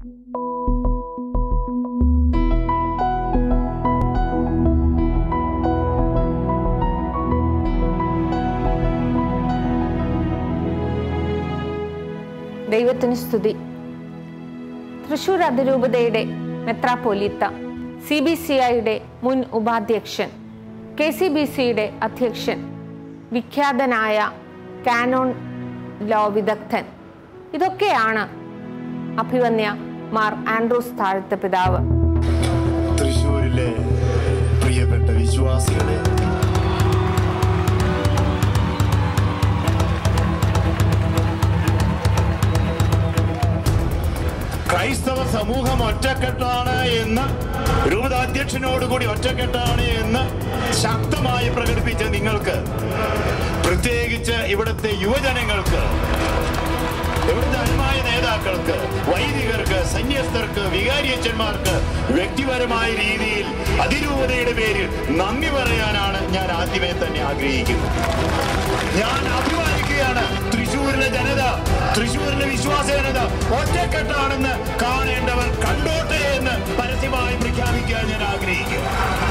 ദൈവത്തിന് സ്തുതി തൃശൂർ അതിരൂപതയുടെ മെത്രാപ്പൊലീത്ത സി ബി സി ഐയുടെ മുൻ ഉപാധ്യക്ഷൻ കെ സി ബി സിയുടെ അധ്യക്ഷൻ വിഖ്യാതനായ കാനോൺ ലോ വിദഗ്ധൻ ഇതൊക്കെയാണ് അഭിവന്യ മാർ ആൻഡ്രൂസ് താഴത്തെ പിതാവ് തൃശ്ശൂരിലെ പ്രിയപ്പെട്ട വിശ്വാസികളെ ക്രൈസ്തവ സമൂഹം ഒറ്റക്കെട്ടാണ് എന്ന് രൂപതാധ്യക്ഷനോടുകൂടി ഒറ്റക്കെട്ടാണ് എന്ന് ശക്തമായി പ്രകടിപ്പിച്ച നിങ്ങൾക്ക് പ്രത്യേകിച്ച് ഇവിടുത്തെ യുവജനങ്ങൾക്ക് ഇവിടുത്തെ അനുമായ നേതാക്കൾക്ക് വൈദികർക്ക് സന്യസ്തർക്ക് വികാരിയച്ചന്മാർക്ക് വ്യക്തിപരമായ രീതിയിൽ അതിരൂപതയുടെ പേരിൽ നന്ദി പറയാനാണ് ഞാൻ ആദ്യമേ തന്നെ ആഗ്രഹിക്കുന്നത് ഞാൻ അഭിമാനിക്കുകയാണ് തൃശ്ശൂരിലെ ജനത തൃശ്ശൂരിലെ വിശ്വാസ ജനത ഒറ്റക്കെട്ടാണെന്ന് കാണേണ്ടവർ കണ്ടോട്ടെ എന്ന് പരസ്യമായി പ്രഖ്യാപിക്കാൻ ഞാൻ ആഗ്രഹിക്കുന്നു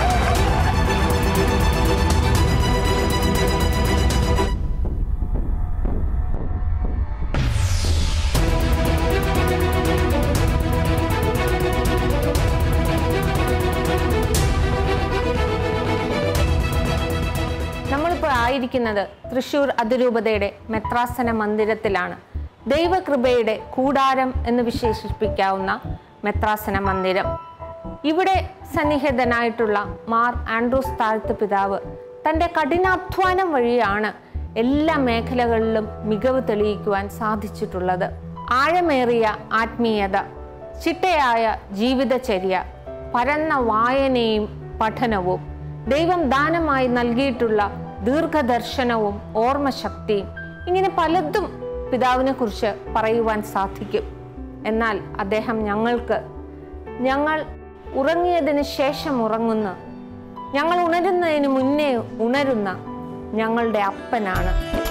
നമ്മളിപ്പോൾ ആയിരിക്കുന്നത് തൃശൂർ അതിരൂപതയുടെ മെത്രാസന മന്ദിരത്തിലാണ് ദൈവകൃപയുടെ കൂടാരം എന്ന് വിശേഷിപ്പിക്കാവുന്ന മെത്രാസന മന്ദിരം ഇവിടെ സന്നിഹിതനായിട്ടുള്ള മാർ ആൻഡ്രൂസ് താഴ്ത്ത് പിതാവ് തൻ്റെ കഠിനാധ്വാനം വഴിയാണ് എല്ലാ മേഖലകളിലും മികവ് തെളിയിക്കുവാൻ സാധിച്ചിട്ടുള്ളത് ആഴമേറിയ ആത്മീയത ചിട്ടയായ ജീവിതചര്യ പരന്ന വായനയും പഠനവും ദൈവം ദാനമായി നൽകിയിട്ടുള്ള ദീർഘദർശനവും ഓർമ്മശക്തിയും ഇങ്ങനെ പലതും പിതാവിനെ കുറിച്ച് പറയുവാൻ സാധിക്കും എന്നാൽ അദ്ദേഹം ഞങ്ങൾക്ക് ഞങ്ങൾ ഉറങ്ങിയതിന് ശേഷം ഉറങ്ങുന്ന ഞങ്ങൾ ഉണരുന്നതിന് മുന്നേ ഉണരുന്ന ഞങ്ങളുടെ അപ്പനാണ്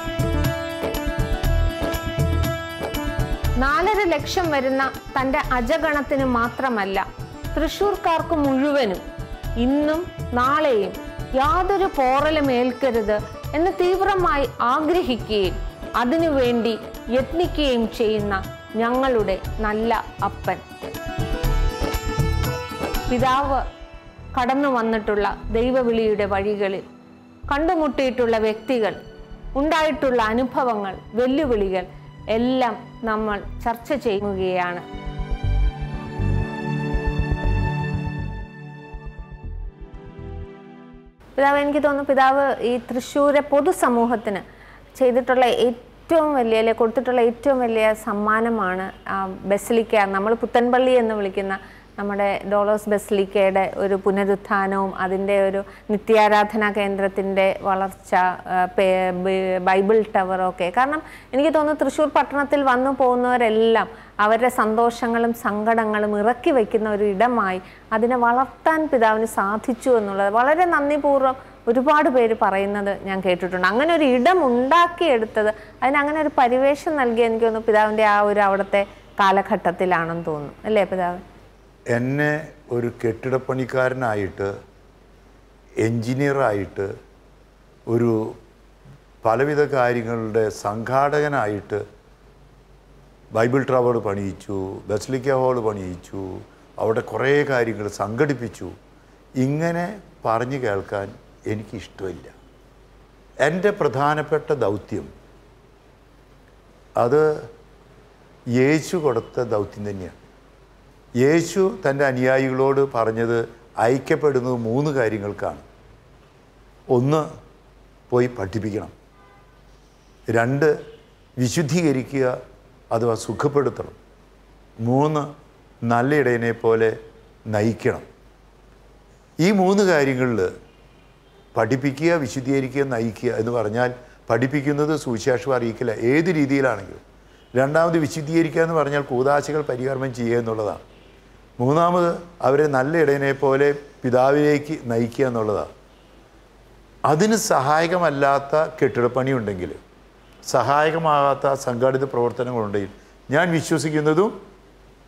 നാലര ലക്ഷം വരുന്ന തൻ്റെ അജഗണത്തിന് മാത്രമല്ല തൃശൂർക്കാർക്ക് മുഴുവനും ഇന്നും നാളെയും യാതൊരു പോറലും ഏൽക്കരുത് എന്ന് തീവ്രമായി ആഗ്രഹിക്കുകയും അതിനുവേണ്ടി യത്നിക്കുകയും ചെയ്യുന്ന ഞങ്ങളുടെ നല്ല അപ്പൻ പിതാവ് കടന്നു വന്നിട്ടുള്ള ദൈവവിളിയുടെ വഴികളിൽ കണ്ടുമുട്ടിയിട്ടുള്ള വ്യക്തികൾ ഉണ്ടായിട്ടുള്ള അനുഭവങ്ങൾ വെല്ലുവിളികൾ എല്ലാം നമ്മൾ ചർച്ച ചെയ്യുകയാണ് പിതാവ് എനിക്ക് തോന്നുന്നു പിതാവ് ഈ തൃശ്ശൂരെ പൊതുസമൂഹത്തിന് ചെയ്തിട്ടുള്ള ഏറ്റവും വലിയ അല്ലെ കൊടുത്തിട്ടുള്ള ഏറ്റവും വലിയ സമ്മാനമാണ് ആ ബസലിക്ക നമ്മൾ പുത്തൻപള്ളി എന്ന് വിളിക്കുന്ന നമ്മുടെ ഡോളോസ് ബസലിക്കയുടെ ഒരു പുനരുത്ഥാനവും അതിൻ്റെ ഒരു നിത്യാരാധനാ കേന്ദ്രത്തിൻ്റെ വളർച്ച ആ, പേ- ബൈ- ബൈബിൾ ടവറൊക്കെ കാരണം എനിക്ക് തോന്നുന്നു തൃശ്ശൂർ പട്ടണത്തിൽ വന്നു പോകുന്നവരെല്ലാം അവരുടെ സന്തോഷങ്ങളും സങ്കടങ്ങളും ഇറക്കി വയ്ക്കുന്ന ഒരു ഇടമായി അതിനെ വളർത്താൻ പിതാവിന് സാധിച്ചു എന്നുള്ളത് വളരെ നന്ദിപൂർവ്വം ഒരുപാട് പേര് പറയുന്നത് ഞാൻ കേട്ടിട്ടുണ്ട് അങ്ങനെ ഒരു ഇടം ഉണ്ടാക്കിയെടുത്തത് അതിന് അങ്ങനെ ഒരു പരിവേഷം നൽകി എനിക്ക് തോന്നുന്നു പിതാവിൻ്റെ ആ ഒരു അവിടുത്തെ കാലഘട്ടത്തിലാണെന്ന് തോന്നുന്നു അല്ലേ പിതാവ് എന്നെ ഒരു കെട്ടിടപ്പണിക്കാരനായിട്ട് എൻജിനീയറായിട്ട് ഒരു പലവിധ കാര്യങ്ങളുടെ സംഘാടകനായിട്ട് ബൈബിൾ ടവർ പണിയിച്ചു ബസ്ലിക്ക ഹോൾ പണിയിച്ചു അവിടെ കുറേ കാര്യങ്ങൾ സംഘടിപ്പിച്ചു ഇങ്ങനെ പറഞ്ഞു കേൾക്കാൻ എനിക്കിഷ്ടമില്ല എൻ്റെ പ്രധാനപ്പെട്ട ദൗത്യം അത് യേശു കൊടുത്ത ദൗത്യം തന്നെയാണ് യേശു തൻ്റെ അനുയായികളോട് പറഞ്ഞത് ഐക്യപ്പെടുന്നത് മൂന്ന് കാര്യങ്ങൾക്കാണ് ഒന്ന് പോയി പഠിപ്പിക്കണം രണ്ട് വിശുദ്ധീകരിക്കുക അഥവാ സുഖപ്പെടുത്തണം മൂന്ന് നല്ല ഇടയനെ പോലെ നയിക്കണം ഈ മൂന്ന് കാര്യങ്ങളിൽ പഠിപ്പിക്കുക വിശുദ്ധീകരിക്കുക നയിക്കുക എന്ന് പറഞ്ഞാൽ പഠിപ്പിക്കുന്നത് സുവിശേഷം അറിയിക്കില്ല ഏത് രീതിയിലാണെങ്കിലും രണ്ടാമത് വിശുദ്ധീകരിക്കുക എന്ന് പറഞ്ഞാൽ കൂതാശകൾ പരികർമ്മം ചെയ്യുക എന്നുള്ളതാണ് മൂന്നാമത് അവരെ നല്ല ഇടയനെ പോലെ പിതാവിലേക്ക് നയിക്കുക എന്നുള്ളതാണ് അതിന് സഹായകമല്ലാത്ത കെട്ടിടപ്പണി ഉണ്ടെങ്കിൽ സഹായകമാകാത്ത സംഘടിത പ്രവർത്തനങ്ങളുണ്ടെങ്കിൽ ഞാൻ വിശ്വസിക്കുന്നതും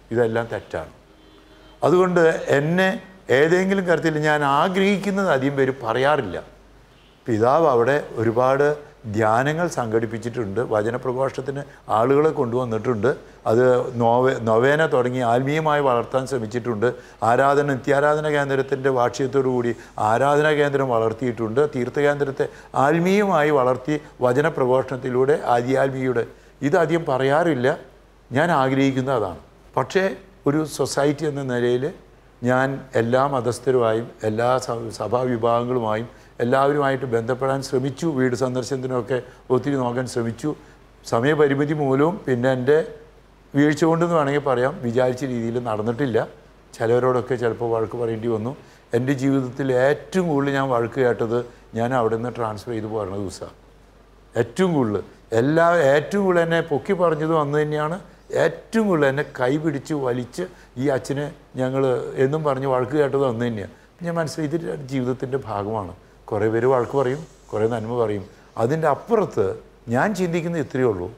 ഇതെല്ലാം തെറ്റാണ് അതുകൊണ്ട് എന്നെ ഏതെങ്കിലും കാര്യത്തിൽ ഞാൻ ആഗ്രഹിക്കുന്നത് അധികം പേര് പറയാറില്ല പിതാവ് അവിടെ ഒരുപാട് ധ്യാനങ്ങൾ സംഘടിപ്പിച്ചിട്ടുണ്ട് വചനപ്രഘോഷത്തിന് ആളുകളെ കൊണ്ടുവന്നിട്ടുണ്ട് അത് നോവേ നൊവേന തുടങ്ങി ആത്മീയമായി വളർത്താൻ ശ്രമിച്ചിട്ടുണ്ട് ആരാധന നിത്യാരാധന കേന്ദ്രത്തിൻ്റെ വാക്ഷ്യത്തോടു കൂടി ആരാധനാ കേന്ദ്രം വളർത്തിയിട്ടുണ്ട് തീർത്ഥകേന്ദ്രത്തെ ആത്മീയമായി വളർത്തി വചനപ്രഘോഷണത്തിലൂടെ ആദ്യാത്മീയുടെ ഇതധികം പറയാറില്ല ഞാൻ ആഗ്രഹിക്കുന്ന അതാണ് പക്ഷേ ഒരു സൊസൈറ്റി എന്ന നിലയിൽ ഞാൻ എല്ലാ മതസ്ഥരുമായും എല്ലാ സ- സഭാ വിഭാഗങ്ങളുമായും എല്ലാവരുമായിട്ട് ബന്ധപ്പെടാൻ ശ്രമിച്ചു വീട് സന്ദർശനത്തിനൊക്കെ ഒത്തിരി നോക്കാൻ ശ്രമിച്ചു സമയപരിമിതി മൂലവും പിന്നെ എൻ്റെ വീഴ്ച കൊണ്ടെന്ന് വേണമെങ്കിൽ പറയാം വിചാരിച്ച രീതിയിൽ നടന്നിട്ടില്ല ചിലവരോടൊക്കെ ചിലപ്പോൾ വഴക്ക് പറയേണ്ടി വന്നു എൻ്റെ ജീവിതത്തിൽ ഏറ്റവും കൂടുതൽ ഞാൻ വഴക്ക് കേട്ടത് ഞാൻ അവിടെ നിന്ന് ട്രാൻസ്ഫർ ചെയ്ത് പോരുന്ന ദിവസമാണ് ഏറ്റവും കൂടുതൽ എല്ലാ ഏറ്റവും കൂടുതൽ എന്നെ പൊക്കി പറഞ്ഞതും അന്ന് തന്നെയാണ് ഏറ്റവും കൂടുതൽ എന്നെ കൈ പിടിച്ച് വലിച്ച് ഈ അച്ഛനെ ഞങ്ങൾ എന്നും പറഞ്ഞ് വഴക്ക് കേട്ടതും അന്ന് തന്നെയാണ് ഞാൻ മനസ്സിലായി ഇത് ജീവിതത്തിൻ്റെ ഭാഗമാണ് കുറേ പേര് വഴക്ക് പറയും കുറേ നന്മ പറയും അതിൻ്റെ അപ്പുറത്ത് ഞാൻ ചിന്തിക്കുന്നത് ഇത്രയേ ഉള്ളൂ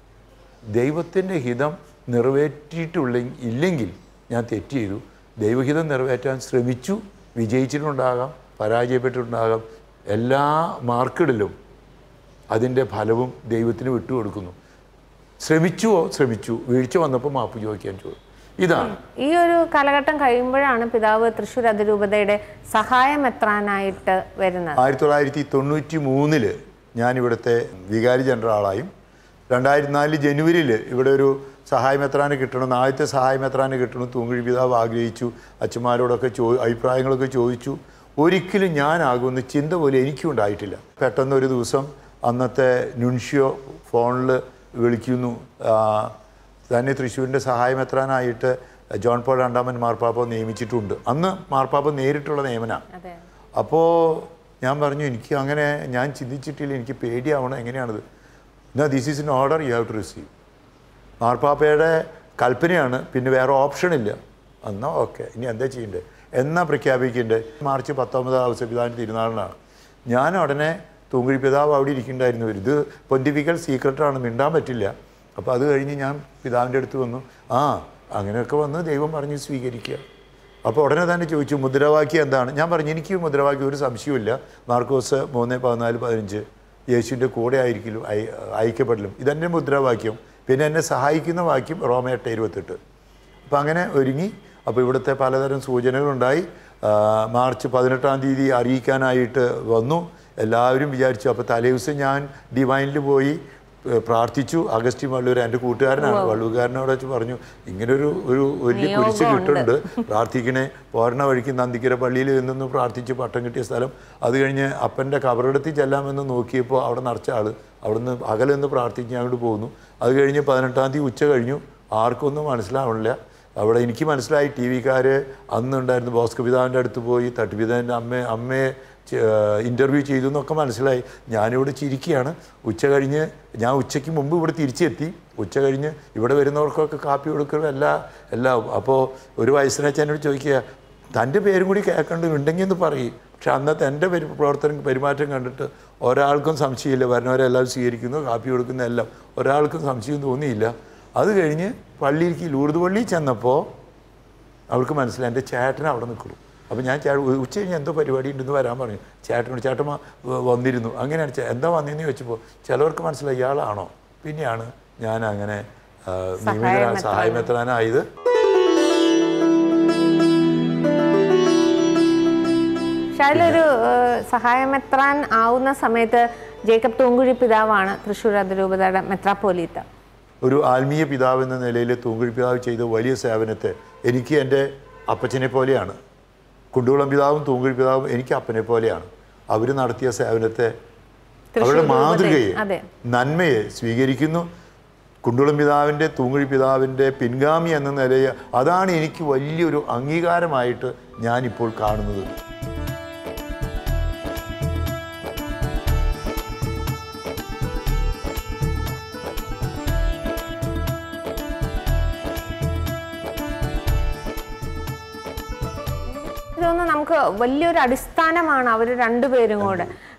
ദൈവത്തിൻ്റെ ഹിതം നിറവേറ്റിയിട്ടുള്ള ഇല്ലെങ്കിൽ ഞാൻ തെറ്റ് ചെയ്തു ദൈവഹിതം നിറവേറ്റാൻ ശ്രമിച്ചു വിജയിച്ചിട്ടുണ്ടാകാം പരാജയപ്പെട്ടിട്ടുണ്ടാകാം എല്ലാ മാർക്കിടിലും അതിൻ്റെ ഫലവും ദൈവത്തിന് വിട്ടുകൊടുക്കുന്നു ശ്രമിച്ചുവോ ശ്രമിച്ചു വീഴ്ച വന്നപ്പോൾ മാപ്പ് ചോദിക്കാൻ ചോദിച്ചു ഇതാണ് ഈ ഒരു കാലഘട്ടം കഴിയുമ്പോഴാണ് പിതാവ് തൃശ്ശൂർ അതിരൂപതയുടെ സഹായം എത്രാനായിട്ട് വരുന്നത് ആയിരത്തി തൊള്ളായിരത്തി തൊണ്ണൂറ്റി മൂന്നില് ഞാൻ ഇവിടുത്തെ വികാരി ജനറലായും രണ്ടായിരത്തി നാല് ജനുവരിയിൽ ഇവിടെ ഒരു സഹായമെത്രാന് കിട്ടണം ആദ്യത്തെ സഹായമെത്രാന് കിട്ടണം തൂങ്കുഴി പിതാവ് ആഗ്രഹിച്ചു അച്ഛന്മാരോടൊക്കെ ചോ അഭിപ്രായങ്ങളൊക്കെ ചോദിച്ചു ഒരിക്കലും ഞാനാകുമെന്ന് ചിന്ത പോലും എനിക്കും ഉണ്ടായിട്ടില്ല പെട്ടെന്ന് ഒരു ദിവസം അന്നത്തെ നുൻഷ്യോ ഫോണിൽ വിളിക്കുന്നു ആ, തന്നെ തൃശ്ശൂരിൻ്റെ സഹായമെത്രാനായിട്ട് ജോൺ പോൾ രണ്ടാമൻ മാർപ്പാപ്പ നിയമിച്ചിട്ടുണ്ട് അന്ന് മാർപ്പാപ്പ നേരിട്ടുള്ള നിയമനമാണ് അതെ അപ്പോൾ ഞാൻ പറഞ്ഞു എനിക്ക് അങ്ങനെ ഞാൻ ചിന്തിച്ചിട്ടില്ല എനിക്ക് പേടിയാവണം എങ്ങനെയാണിത് എന്നാ this is in order you have to receive മാർപ്പാപ്പയുടെ കൽപ്പനയാണ് പിന്നെ വേറെ ഓപ്ഷൻ ഇല്ല എന്നാൽ ഓക്കെ ഇനി എന്താ ചെയ്യണ്ടേ എന്നാ പ്രഖ്യാപിക്കണ്ടേ മാർച്ച് പത്തൊമ്പതാം അവസരപിതാവിൻ്റെ തിരുനാളിനാണ് ഞാൻ ഉടനെ തൂങ്കുഴി പിതാവ് അവിടെ ഇരിക്കണ്ടായിരുന്നു ഇത് പൊന്തിഫിക്കൽ സീക്രട്ടാണ് മിണ്ടാൻ പറ്റില്ല അപ്പോൾ അത് കഴിഞ്ഞ് ഞാൻ പിതാവിൻ്റെ അടുത്ത് വന്നു ആ അങ്ങനെയൊക്കെ വന്ന് ദൈവം പറഞ്ഞ് സ്വീകരിക്കുക അപ്പോൾ ഉടനെ തന്നെ ചോദിച്ചു മുദ്രാവാക്യം എന്താണ് ഞാൻ പറഞ്ഞു എനിക്ക് ഈ മുദ്രാവാക്യം ഒരു സംശയവുമില്ല മാർക്കോസ് മൂന്ന് പതിനാല് പതിനഞ്ച് യേശുവിൻ്റെ കൂടെ ആയിരിക്കലും അയ- അയക്കപ്പെടലും ഇതെൻ്റെ മുദ്രാവാക്യം പിന്നെ എന്നെ സഹായിക്കുന്ന വാക്യം റോമ എട്ട് ഇരുപത്തെട്ട് അപ്പോൾ അങ്ങനെ ഒരുങ്ങി അപ്പോൾ ഇവിടുത്തെ പലതരം സൂചനകളുണ്ടായി ആ, മാർച്ച് പതിനെട്ടാം തീയതി അറിയിക്കാനായിട്ട് വന്നു എല്ലാവരും വിചാരിച്ചു അപ്പോൾ തലേദിവസം ഞാൻ ഡിവൈനിൽ പോയി ഏഹ്, പ്രാർത്ഥിച്ചു അഗസ്റ്റിൻ വള്ളൂർ എൻ്റെ കൂട്ടുകാരനാണ് വള്ളൂർക്കാരനോട് വെച്ച് പറഞ്ഞു ഇങ്ങനൊരു ഒരു വലിയ കുരിശ് കിട്ടുന്നുണ്ട് പ്രാർത്ഥിക്കണേ പോരണ വഴിക്ക് നന്ദിക്കര പള്ളിയിൽ നിന്ന് പ്രാർത്ഥിച്ച് പട്ടം കിട്ടിയ സ്ഥലം അത് കഴിഞ്ഞ് അപ്പൻ്റെ കബറെടുത്ത് ചെല്ലാമെന്ന് നോക്കിയപ്പോൾ അവിടെ നിറച്ച ആൾ അവിടെ നിന്ന് അകലെന്ന് പ്രാർത്ഥിച്ച് അങ്ങോട്ട് പോകുന്നു അത് കഴിഞ്ഞ് പതിനെട്ടാം തീയതി ഉച്ച കഴിഞ്ഞു ആർക്കൊന്നും മനസ്സിലാവണില്ല അവിടെ എനിക്ക് മനസ്സിലായി ടി വിക്കാർ അന്നുണ്ടായിരുന്നു ബോസ്കോ പിതാവിൻ്റെ അടുത്ത് പോയി തട്ടുപിതാവിൻ്റെ അമ്മ അമ്മയെ ഇൻ്റർവ്യൂ ചെയ്തു എന്നൊക്കെ മനസ്സിലായി ഞാനിവിടെ ചിരിക്കുകയാണ് ഉച്ച കഴിഞ്ഞ് ഞാൻ ഉച്ചയ്ക്ക് മുമ്പ് ഇവിടെ തിരിച്ചെത്തി ഉച്ച കഴിഞ്ഞ് ഇവിടെ വരുന്നവർക്കൊക്കെ കാപ്പി കൊടുക്കണം എല്ലാ എല്ലാം അപ്പോൾ ഒരു വയസ്സിനച്ഛൻ എന്നോട് ചോദിക്കുക തൻ്റെ പേരും കൂടി കേൾക്കേണ്ടതുണ്ടെങ്കിൽ എന്ന് പറയും പക്ഷെ അന്നത്തെ എൻ്റെ പെരു പ്രവർത്തനം പെരുമാറ്റം കണ്ടിട്ട് ഒരാൾക്കും സംശയമില്ല വരുന്നവരെല്ലാം സ്വീകരിക്കുന്നു കാപ്പി കൊടുക്കുന്ന എല്ലാം ഒരാൾക്കും സംശയം തോന്നിയില്ല അത് കഴിഞ്ഞ് പള്ളിയിലേക്ക് ലൂർദ് പള്ളിയിൽ ചെന്നപ്പോൾ അവൾക്ക് മനസ്സിലായി എൻ്റെ ചേട്ടൻ അവിടെ നിൽക്കുള്ളൂ അപ്പോൾ ഞാൻ ചേ ഉച്ച കഴിഞ്ഞ് എന്തോ പരിപാടി ഉണ്ടെന്ന് വരാൻ പറഞ്ഞു ചേട്ടനോട് ചേട്ടൻ വ- വ- വന്നിരുന്നു അങ്ങനെയാണ് ചേ- എന്താ വന്നതെന്ന് ചോദിച്ചപ്പോൾ ചിലവർക്ക് മനസ്സിലായി ഇയാളാണോ പിന്നെയാണ് ഞാൻ അങ്ങനെ ആ, നിയമിതനാ സഹായമെത്രാനായത് പക്ഷെ അതിലൊരു ഏഹ്, സഹായമെത്രാൻ ആവുന്ന സമയത്ത് ജേക്കബ് തൂങ്കുഴി പിതാവാണ് തൃശ്ശൂർ അതിരൂപതയുടെ മെത്രാപ്പോലീത്ത ഒരു ആത്മീയ പിതാവ് എന്ന നിലയിൽ തൂങ്കുഴി പിതാവ് ചെയ്ത വലിയ സേവനത്തെ എനിക്ക് എൻ്റെ അപ്പച്ചനെ പോലെയാണ് കുണ്ടുകുളം പിതാവും തൂങ്കുഴി പിതാവും എനിക്ക് അപ്പനെ പോലെയാണ് അവർ നടത്തിയ സേവനത്തെ അവരുടെ തൃശ്ശൂർ മാതൃകയെ രൂപതയിൽ, അതെ. നന്മയെ സ്വീകരിക്കുന്നു കുണ്ടുകുളം പിതാവിൻ്റെ തൂങ്കുഴി പിതാവിൻ്റെ പിൻഗാമി എന്ന നിലയിൽ അതാണ് എനിക്ക് വലിയൊരു അംഗീകാരമായിട്ട് ഞാനിപ്പോൾ കാണുന്നത് എനിക്ക് തോന്നുന്നു നമുക്ക് വലിയൊരു അടിസ്ഥാനമാണ് അവർ രണ്ടുപേരും കൂടെ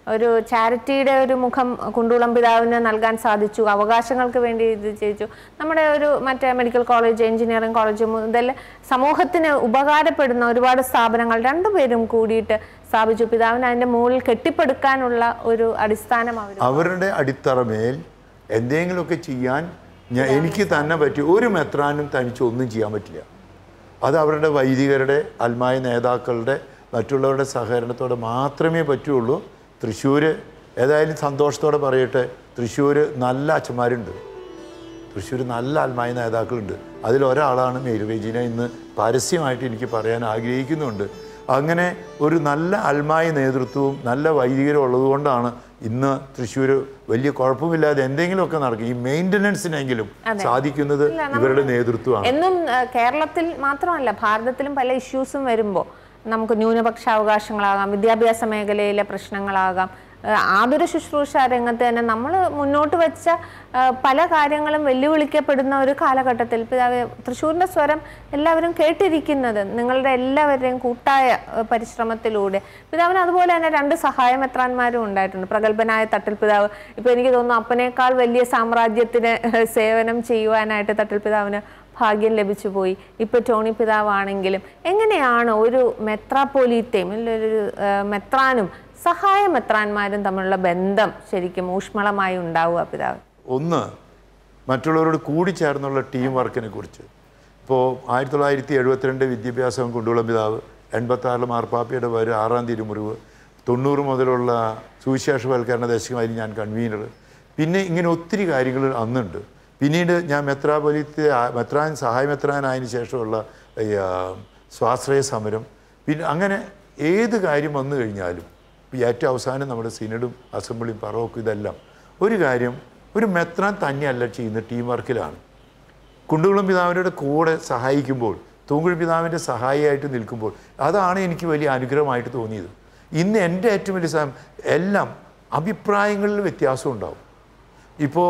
ഒരു ചാരിറ്റിയുടെ ഒരു മുഖം കുണ്ടുകുളം പിതാവിന് നൽകാൻ സാധിച്ചു അവകാശങ്ങൾക്ക് വേണ്ടി ഇത് ചെയ്യിച്ചു നമ്മുടെ ഒരു മറ്റേ മെഡിക്കൽ കോളേജ് എഞ്ചിനീയറിംഗ് കോളേജ് മുതൽ സമൂഹത്തിന് ഉപകാരപ്പെടുന്ന ഒരുപാട് സ്ഥാപനങ്ങൾ രണ്ടുപേരും കൂടിയിട്ട് സ്ഥാപിച്ചു പിതാവിന് അതിൻ്റെ മുകളിൽ കെട്ടിപ്പടുക്കാനുള്ള ഒരു അടിസ്ഥാനം അവർ അവരുടെ അടിത്തറമേൽ എന്തെങ്കിലുമൊക്കെ ചെയ്യാൻ ഞാൻ എനിക്ക് തന്നെ പറ്റി ഒരു മെത്രാനും തനിച്ച് ഒന്നും ചെയ്യാൻ പറ്റില്ല അത് അവരുടെ വൈദികരുടെ അൽമായ നേതാക്കളുടെ മറ്റുള്ളവരുടെ സഹകരണത്തോടെ മാത്രമേ പറ്റുള്ളൂ തൃശ്ശൂർ ഏതായാലും സന്തോഷത്തോടെ പറയട്ടെ തൃശ്ശൂർ നല്ല അച്ഛന്മാരുണ്ട് തൃശ്ശൂർ നല്ല ആത്മായ നേതാക്കളുണ്ട് അതിലൊരാളാണ് മേരുവേജിനെ ഇന്ന് പരസ്യമായിട്ട് എനിക്ക് പറയാൻ ആഗ്രഹിക്കുന്നുണ്ട് അങ്ങനെ ഒരു നല്ല അൽമായ നേതൃത്വവും നല്ല വൈദികരും ഉള്ളതുകൊണ്ടാണ് ഇന്ന് തൃശ്ശൂർ വലിയ കുഴപ്പമില്ലാതെ എന്തെങ്കിലുമൊക്കെ നടക്കും ഈ മെയിൻ്റനൻസിനെങ്കിലും സാധിക്കുന്നത് ഇവരുടെ നേതൃത്വമാണ് എന്നും ആ, കേരളത്തിൽ മാത്രമല്ല ഭാരതത്തിലും പല ഇഷ്യൂസും വരുമ്പോൾ നമുക്ക് ന്യൂനപക്ഷ അവകാശങ്ങളാകാം വിദ്യാഭ്യാസ മേഖലയിലെ പ്രശ്നങ്ങളാകാം ആ, ആതുര ശുശ്രൂഷ രംഗത്ത് തന്നെ നമ്മൾ മുന്നോട്ട് വെച്ച ആ, പല കാര്യങ്ങളും വെല്ലുവിളിക്കപ്പെടുന്ന ഒരു കാലഘട്ടത്തിൽ പിതാവ് തൃശ്ശൂരിൻ്റെ സ്വരം എല്ലാവരും കേട്ടിരിക്കുന്നത് നിങ്ങളുടെ എല്ലാവരുടെയും കൂട്ടായ ആ, പരിശ്രമത്തിലൂടെ പിതാവിന് അതുപോലെ തന്നെ രണ്ട് സഹായമെത്രാന്മാരും ഉണ്ടായിട്ടുണ്ട് പ്രഗത്ഭനായ തട്ടിൽ പിതാവ് ഇപ്പോൾ എനിക്ക് തോന്നുന്നു അപ്പനേക്കാൾ വലിയ സാമ്രാജ്യത്തിന് സേവനം ചെയ്യുവാനായിട്ട് തട്ടിൽ പിതാവിന് ഭാഗ്യം ലഭിച്ചു പോയി ഇപ്പോൾ ടോണി പിതാവാണെങ്കിലും എങ്ങനെയാണ് ഒരു മെത്രാപ്പോലീത്തയും അല്ലെങ്കിൽ ഒരു ആ, മെത്രാനും സഹായ മെത്രാന്മാരും തമ്മിലുള്ള ബന്ധം ശരിക്കും ഊഷ്മളമായി ഉണ്ടാവുക പിതാവ് ഒന്ന് മറ്റുള്ളവരോട് കൂടിച്ചേർന്നുള്ള ടീം വർക്കിനെ കുറിച്ച് ഇപ്പോൾ ആയിരത്തി തൊള്ളായിരത്തി എഴുപത്തിരണ്ട് വിദ്യാഭ്യാസം കൊണ്ടുള്ള പിതാവ് എൺപത്താറിൽ മാർപ്പാപ്പയുടെ പേര് ആറാം തിരുമുറിവ് തൊണ്ണൂറ് മുതലുള്ള സുവിശേഷവൽക്കരണ ദശകമായി ഞാൻ കൺവീനർ പിന്നെ ഇങ്ങനെ ഒത്തിരി കാര്യങ്ങൾ അന്നുണ്ട് പിന്നീട് ഞാൻ മെത്രാപൊലിത്തെ മെത്രാൻ സഹായ മെത്രാനായതിനു ശേഷമുള്ള ഈ, ആ, സ്വാശ്രയ സമരം പിന്നെ അങ്ങനെ ഏത് കാര്യം വന്നു കഴിഞ്ഞാലും ഇപ്പോൾ ഏറ്റവും അവസാനം നമ്മുടെ സിനഡും അസംബ്ലിയും പറവൊക്കെ ഇതെല്ലാം ഒരു കാര്യം ഒരു മെത്രാൻ തന്നെയല്ല ചെയ്യുന്ന ടീം വർക്കിലാണ് കുണ്ടുകുളം പിതാവിൻ്റെ കൂടെ സഹായിക്കുമ്പോൾ തൂങ്കുഴി പിതാവിൻ്റെ സഹായിയായിട്ട് നിൽക്കുമ്പോൾ അതാണ് എനിക്ക് വലിയ അനുഗ്രഹമായിട്ട് തോന്നിയത് ഇന്ന് എൻ്റെ ഏറ്റവും വലിയ സാധനം എല്ലാം അഭിപ്രായങ്ങളിൽ വ്യത്യാസം ഉണ്ടാവും ഇപ്പോൾ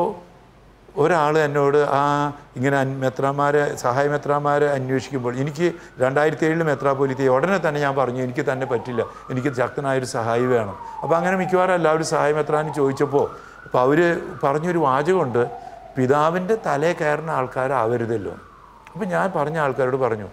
ഒരാൾ എന്നോട് ആ ഇങ്ങനെ അൻ- മെത്രാന്മാരെ സഹായ മെത്രാന്മാരെ അന്വേഷിക്കുമ്പോൾ എനിക്ക് രണ്ടായിരത്തി ഏഴിൽ മെത്രാപോലിത്തെ ഉടനെ തന്നെ ഞാൻ പറഞ്ഞു എനിക്ക് തന്നെ പറ്റില്ല എനിക്ക് ശക്തനായൊരു സഹായി വേണം അപ്പോൾ അങ്ങനെ മിക്കവാറും എല്ലാവരും സഹായ മെത്രാനും ചോദിച്ചപ്പോൾ അപ്പോൾ അവർ പറഞ്ഞൊരു വാചകമുണ്ട് പിതാവിൻ്റെ തലേ കയറുന്ന ആൾക്കാരാവരുതല്ലോ അപ്പോൾ ഞാൻ പറഞ്ഞ ആൾക്കാരോട് പറഞ്ഞു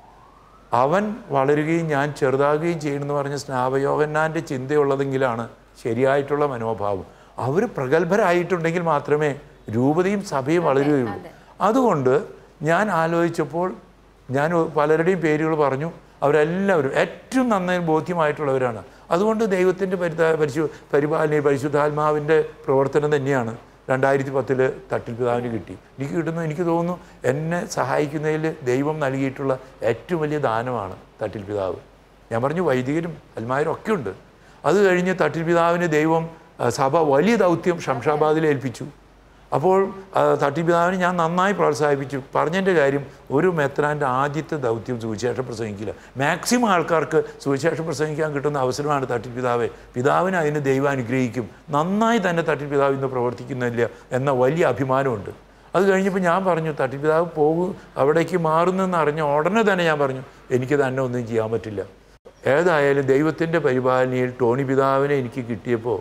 അവൻ വളരുകയും ഞാൻ ചെറുതാകുകയും ചെയ്യുമെന്ന് പറഞ്ഞ സ്നാപയോഹന്നാൻ്റെ ചിന്തയുള്ളതെങ്കിലാണ് ശരിയായിട്ടുള്ള മനോഭാവം അവർ പ്രഗത്ഭരായിട്ടുണ്ടെങ്കിൽ മാത്രമേ രൂപതയും സഭയും വളരുകയുള്ളൂ അതുകൊണ്ട് ഞാൻ ആലോചിച്ചപ്പോൾ ഞാൻ പലരുടെയും പേരുകൾ പറഞ്ഞു അവരെല്ലാവരും ഏറ്റവും നന്നായി ബോധ്യമായിട്ടുള്ളവരാണ് അതുകൊണ്ട് ദൈവത്തിൻ്റെ പരിതാ പരിശു പരിപാലന പരിശുദ്ധാത്മാവിൻ്റെ പ്രവർത്തനം തന്നെയാണ് രണ്ടായിരത്തി പത്തിൽ തട്ടിൽ പിതാവിന് കിട്ടി എനിക്ക് കിട്ടുന്നു എനിക്ക് തോന്നുന്നു എന്നെ സഹായിക്കുന്നതിൽ ദൈവം നൽകിയിട്ടുള്ള ഏറ്റവും വലിയ ദാനമാണ് തട്ടിൽ പിതാവ് ഞാൻ പറഞ്ഞു വൈദികരും അൽമാരും ഒക്കെ ഉണ്ട് അത് കഴിഞ്ഞ് തട്ടിൽ പിതാവിന് ദൈവം ആ, സഭ വലിയ ദൗത്യം ഷംഷാബാദിൽ ഏൽപ്പിച്ചു അപ്പോൾ ആ, തട്ടിൽ പിതാവിനെ ഞാൻ നന്നായി പ്രോത്സാഹിപ്പിച്ചു പറഞ്ഞതിൻ്റെ കാര്യം ഒരു മെത്രാൻ്റെ ആദ്യത്തെ ദൗത്യം സുവിശേഷം പ്രസംഗിക്കില്ല മാക്സിമം ആൾക്കാർക്ക് സുവിശേഷം പ്രസംഗിക്കാൻ കിട്ടുന്ന അവസരമാണ് തട്ടിൽ പിതാവ് പിതാവിന് അതിന് ദൈവം അനുഗ്രഹിക്കും നന്നായി തന്നെ തട്ടിൽ പിതാവ് ഇന്ന് പ്രവർത്തിക്കുന്നില്ല എന്ന വലിയ അഭിമാനമുണ്ട് അത് കഴിഞ്ഞപ്പോൾ ഞാൻ പറഞ്ഞു തട്ടിൽ പിതാവ് പോകും അവിടേക്ക് മാറുന്നെന്ന് അറിഞ്ഞ ഉടനെ തന്നെ ഞാൻ പറഞ്ഞു എനിക്ക് തന്നെ ഒന്നും ചെയ്യാൻ പറ്റില്ല ഏതായാലും ദൈവത്തിൻ്റെ പരിപാലനയിൽ ടോണി പിതാവിനെ എനിക്ക് കിട്ടിയപ്പോൾ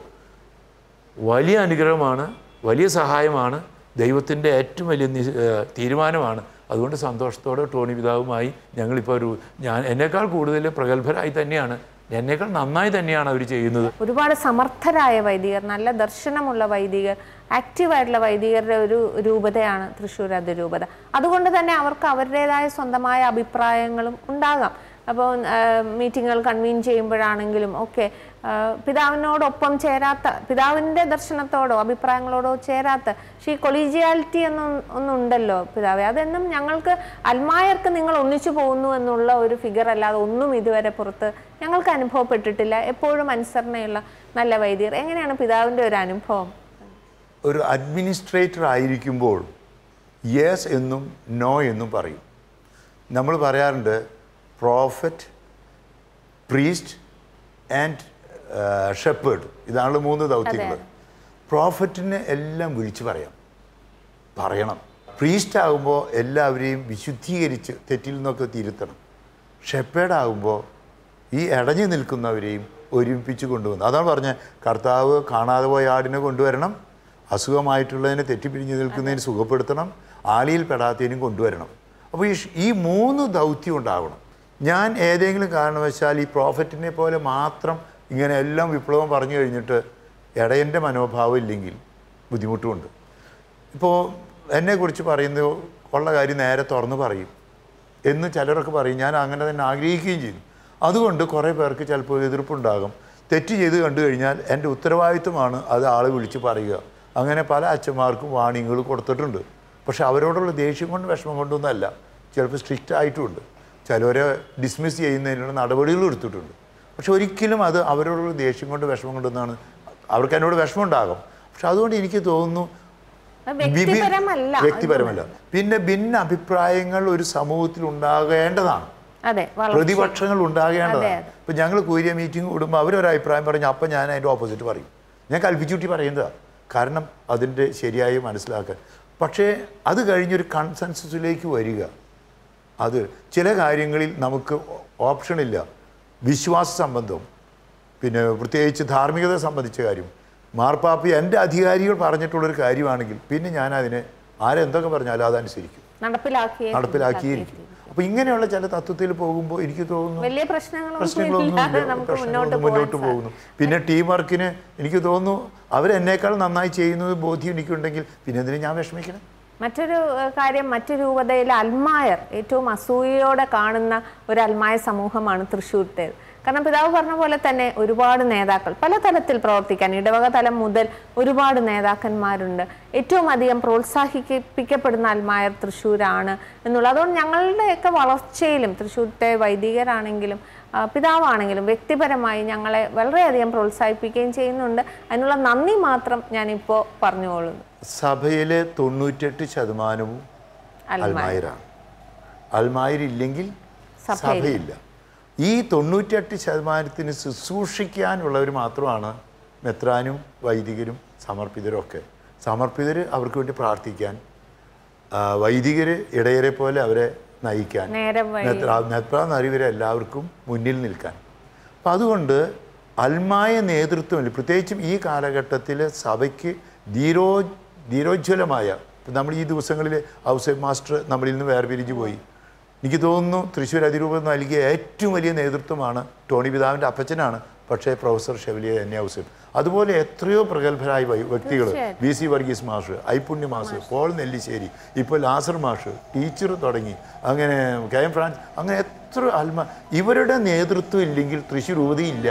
വലിയ അനുഗ്രഹമാണ് വലിയ സഹായമാണ് ദൈവത്തിൻ്റെ ഏറ്റവും വലിയ നി- ഏഹ് തീരുമാനമാണ് അതുകൊണ്ട് സന്തോഷത്തോടെ ടോണി പിതാവുമായി ഞങ്ങളിപ്പോൾ ഒരു ഞാൻ എന്നേക്കാൾ കൂടുതൽ പ്രഗത്ഭരായി തന്നെയാണ് എന്നേക്കാൾ നന്നായി തന്നെയാണ് അവർ ചെയ്യുന്നത് ഒരുപാട് സമർത്ഥരായ വൈദികർ നല്ല ദർശനമുള്ള വൈദികർ ആക്റ്റീവായിട്ടുള്ള വൈദികരുടെ ഒരു രൂപതയാണ് തൃശ്ശൂർ അതിരൂപത അതുകൊണ്ട് തന്നെ അവർക്ക് അവരുടേതായ സ്വന്തമായ അഭിപ്രായങ്ങളും ഉണ്ടാകാം അപ്പോൾ മീറ്റിങ്ങുകൾ കൺവീൻ ചെയ്യുമ്പോഴാണെങ്കിലും ഒക്കെ ആ, പിതാവിനോടൊപ്പം ചേരാത്ത പിതാവിൻ്റെ ദർശനത്തോടോ അഭിപ്രായങ്ങളോടോ ചേരാത്ത പക്ഷേ ഈ കൊളീജിയാലിറ്റി എന്നും ഒന്നുണ്ടല്ലോ പിതാവെ അതെന്നും ഞങ്ങൾക്ക് അൽമായർക്ക് നിങ്ങൾ ഒന്നിച്ചു പോകുന്നു എന്നുള്ള ഒരു ഫിഗർ അല്ലാതെ ഒന്നും ഇതുവരെ പുറത്ത് ഞങ്ങൾക്ക് അനുഭവപ്പെട്ടിട്ടില്ല എപ്പോഴും അനുസരണയുള്ള നല്ല വൈദ്യർ എങ്ങനെയാണ് പിതാവിൻ്റെ ഒരു അനുഭവം ഒരു അഡ്മിനിസ്ട്രേറ്റർ ആയിരിക്കുമ്പോൾ യെസ് എന്നും നോ എന്നും പറയും നമ്മൾ പറയാറുണ്ട് പ്രോഫറ്റ് പ്രീസ്റ്റ് ആൻഡ് ഷെപ്പേർഡ് ഇതാണ് മൂന്ന് ദൗത്യങ്ങൾ പ്രോഫറ്റിനെ എല്ലാം വിളിച്ചു പറയാം പറയണം പ്രീസ്റ്റ് ആകുമ്പോൾ എല്ലാവരെയും വിശുദ്ധീകരിച്ച് തെറ്റിൽ നിന്നൊക്കെ തിരുത്തണം ഷെപ്പേഡ് ആകുമ്പോൾ ഈ ഇടഞ്ഞു നിൽക്കുന്നവരെയും ഒരുമിപ്പിച്ച് കൊണ്ടുവന്നു അതാണ് പറഞ്ഞത് കർത്താവ് കാണാതെ പോയ ആടിനെ കൊണ്ടുവരണം അസുഖമായിട്ടുള്ളതിനെ തെറ്റിപ്പിരിഞ്ഞ് നിൽക്കുന്നതിന് സുഖപ്പെടുത്തണം ആളിയിൽ പെടാത്തതിനും കൊണ്ടുവരണം അപ്പോൾ ഈ ഷ്- ഈ മൂന്ന് ദൗത്യം ഉണ്ടാവണം ഞാൻ ഏതെങ്കിലും കാരണവശാൽ ഈ പ്രോഫറ്റിനെ പോലെ മാത്രം ഇങ്ങനെ എല്ലാം വിപ്ലവം പറഞ്ഞു കഴിഞ്ഞിട്ട് ഇടയൻ്റെ മനോഭാവം ഇല്ലെങ്കിൽ ബുദ്ധിമുട്ടുമുണ്ട് ഇപ്പോൾ എന്നെക്കുറിച്ച് പറയുന്നത് ഉള്ള കാര്യം നേരെ തുറന്ന് പറയും എന്ന് ചിലരൊക്കെ പറയും ഞാൻ അങ്ങനെ തന്നെ ആഗ്രഹിക്കുകയും ചെയ്തു അതുകൊണ്ട് കുറേ പേർക്ക് ചിലപ്പോൾ എതിർപ്പുണ്ടാകും തെറ്റ് ചെയ്ത് കണ്ടു കഴിഞ്ഞാൽ എൻ്റെ ഉത്തരവാദിത്വമാണ് അത് ആളെ വിളിച്ച് പറയുക അങ്ങനെ പല അച്ഛന്മാർക്കും വാണിങ്ങൾ കൊടുത്തിട്ടുണ്ട് പക്ഷെ അവരോടുള്ള ദേഷ്യം കൊണ്ട് വിഷമം കൊണ്ടൊന്നുമല്ല ചിലപ്പോൾ സ്ട്രിക്റ്റ് ആയിട്ടുമുണ്ട് ചിലവരെ ഡിസ്മിസ് ചെയ്യുന്നതിനുള്ള നടപടികൾ എടുത്തിട്ടുണ്ട് പക്ഷെ ഒരിക്കലും അത് അവരോടുള്ള ദേഷ്യം കൊണ്ട് വിഷമം കൊണ്ടൊന്നാണ് അവർക്ക് എന്നോട് വിഷമം ഉണ്ടാകും പക്ഷെ അതുകൊണ്ട് എനിക്ക് തോന്നുന്നു അത് വിവി- വ്യക്തിപരമല്ല വ്യക്തിപരമല്ല പിന്നെ ഭിന്ന അഭിപ്രായങ്ങൾ ഒരു സമൂഹത്തിൽ ഉണ്ടാകേണ്ടതാണ് അതെ വള- പ്രതിപക്ഷങ്ങൾ ഉണ്ടാകേണ്ടതാണ് അതെ. ഇപ്പം ഞങ്ങൾ കൂരിയ മീറ്റിംഗ് കൂടുമ്പോൾ അവരൊരു അഭിപ്രായം പറഞ്ഞു അപ്പം ഞാൻ അതിൻ്റെ ഓപ്പോസിറ്റ് പറയും ഞാൻ കൽപ്പിച്ചുട്ടി പറയുന്നതാണ് കാരണം അതിൻ്റെ ശരിയായി മനസ്സിലാക്കാൻ പക്ഷേ അത് കഴിഞ്ഞൊരു കൺസെൻസസിലേക്ക് വരിക അത് ചില കാര്യങ്ങളിൽ നമുക്ക് ഓപ്ഷനില്ല വിശ്വാസ സംബന്ധം പിന്നെ പ്രത്യേകിച്ച് ധാർമ്മികത സംബന്ധിച്ച കാര്യം മാർപ്പാപ്പി എൻ്റെ അധികാരികൾ പറഞ്ഞിട്ടുള്ളൊരു കാര്യമാണെങ്കിൽ പിന്നെ ഞാൻ അതിനെ ആരെന്തൊക്കെ പറഞ്ഞാലും അതനുസരിക്കും നടപ്പിലാക്കിയ നടപ്പിലാക്കിയിരിക്കും അപ്പോൾ ഇങ്ങനെയുള്ള ചില തത്വത്തിൽ പോകുമ്പോൾ എനിക്ക് തോന്നുന്നു വലിയ പ്രശ്നങ്ങളൊന്നും പ്രശ്നങ്ങളൊന്നും ഇല്ലാതെ ഇല്ല. നമുക്ക് മുന്നോട്ട് പ്രശ്നങ്ങളൊന്നും പോകാൻ മുന്നോട്ട് പോകുന്നു പിന്നെ ടീം വർക്കിന് എനിക്ക് തോന്നുന്നു അവരെന്നേക്കാൾ നന്നായി ചെയ്യുന്നത് ബോധ്യം എനിക്കുണ്ടെങ്കിൽ പിന്നെ എന്തിനാ ഞാൻ വിഷമിക്കണം മറ്റൊരു ഏഹ്, കാര്യം മറ്റു രൂപതയിലെ അൽമായർ ഏറ്റവും അസൂയയോടെ കാണുന്ന ഒരു അൽമായ സമൂഹമാണ് തൃശ്ശൂർത്തേത് കാരണം പിതാവ് പറഞ്ഞ പോലെ തന്നെ ഒരുപാട് നേതാക്കൾ പല തലത്തിൽ പ്രവർത്തിക്കാൻ ഇടവക തലം മുതൽ ഒരുപാട് നേതാക്കന്മാരുണ്ട് ഏറ്റവും അധികം പ്രോത്സാഹിപ്പിക്കപ്പെടുന്ന അൽമായർ തൃശ്ശൂരാണ് എന്നുള്ളത് അതുകൊണ്ട് ഞങ്ങളുടെയൊക്കെ വളർച്ചയിലും തൃശ്ശൂരത്തെ വൈദികരാണെങ്കിലും ആ, പിതാവാണെങ്കിലും വ്യക്തിപരമായി ഞങ്ങളെ വളരെയധികം പ്രോത്സാഹിപ്പിക്കുകയും ചെയ്യുന്നുണ്ട് അതിനുള്ള നന്ദി മാത്രം ഞാനിപ്പോൾ പറഞ്ഞുകൊള്ളുന്നു സഭയിലെ തൊണ്ണൂറ്റെട്ട് ശതമാനവും അൽമായ അൽമായരാണ് അൽമായരില്ലെങ്കിൽ സഭയില്ല. സഭയില്ല ഈ തൊണ്ണൂറ്റെട്ട് ശതമാനത്തിന് ശുശ്രൂഷിക്കാനുള്ളവർ മാത്രമാണ് മെത്രാനും വൈദികരും സമർപ്പിതരും ഒക്കെ സമർപ്പിതർ അവർക്ക് വേണ്ടി പ്രാർത്ഥിക്കാൻ ആ, വൈദികർ ഇടയരെ പോലെ അവരെ നയിക്കാൻ നേരം വഴി മെത്രാൻ അറിവരെ എല്ലാവർക്കും മുന്നിൽ നിൽക്കാൻ അപ്പം അതുകൊണ്ട് അൽമായ നേതൃത്വമില്ല പ്രത്യേകിച്ചും ഈ കാലഘട്ടത്തിൽ സഭയ്ക്ക് ധീരോ ധീരോജ്വലമായ ഇപ്പം നമ്മൾ ഈ ദിവസങ്ങളിൽ ഔസേബ് മാസ്റ്റർ നമ്മളിൽ നിന്ന് വേർപിരിഞ്ഞു പോയി എനിക്ക് തോന്നുന്നു തൃശ്ശൂർ അതിരൂപം നൽകിയ ഏറ്റവും വലിയ നേതൃത്വമാണ് ടോണി പിതാവിൻ്റെ അപ്പച്ചനാണ് പക്ഷേ പ്രൊഫസർ ഷെവലിയ എന്നെ ഔസേബ് അതുപോലെ എത്രയോ പ്രഗത്ഭരായ വൈ- വ്യക്തികൾ തീർച്ചയായിട്ടും. വി സി വർഗീസ് മാഷ് ഐപുണ്യ മാഷ് പോൾ നെല്ലിശ്ശേരി ഇപ്പോൾ ലാസർ മാഷ് ടീച്ചർ തുടങ്ങി അങ്ങനെ കെ എം ഫ്രാൻസ് അങ്ങനെ എത്ര ആത്മ ഇവരുടെ നേതൃത്വം ഇല്ലെങ്കിൽ തൃശ്ശൂർ രൂപതയില്ല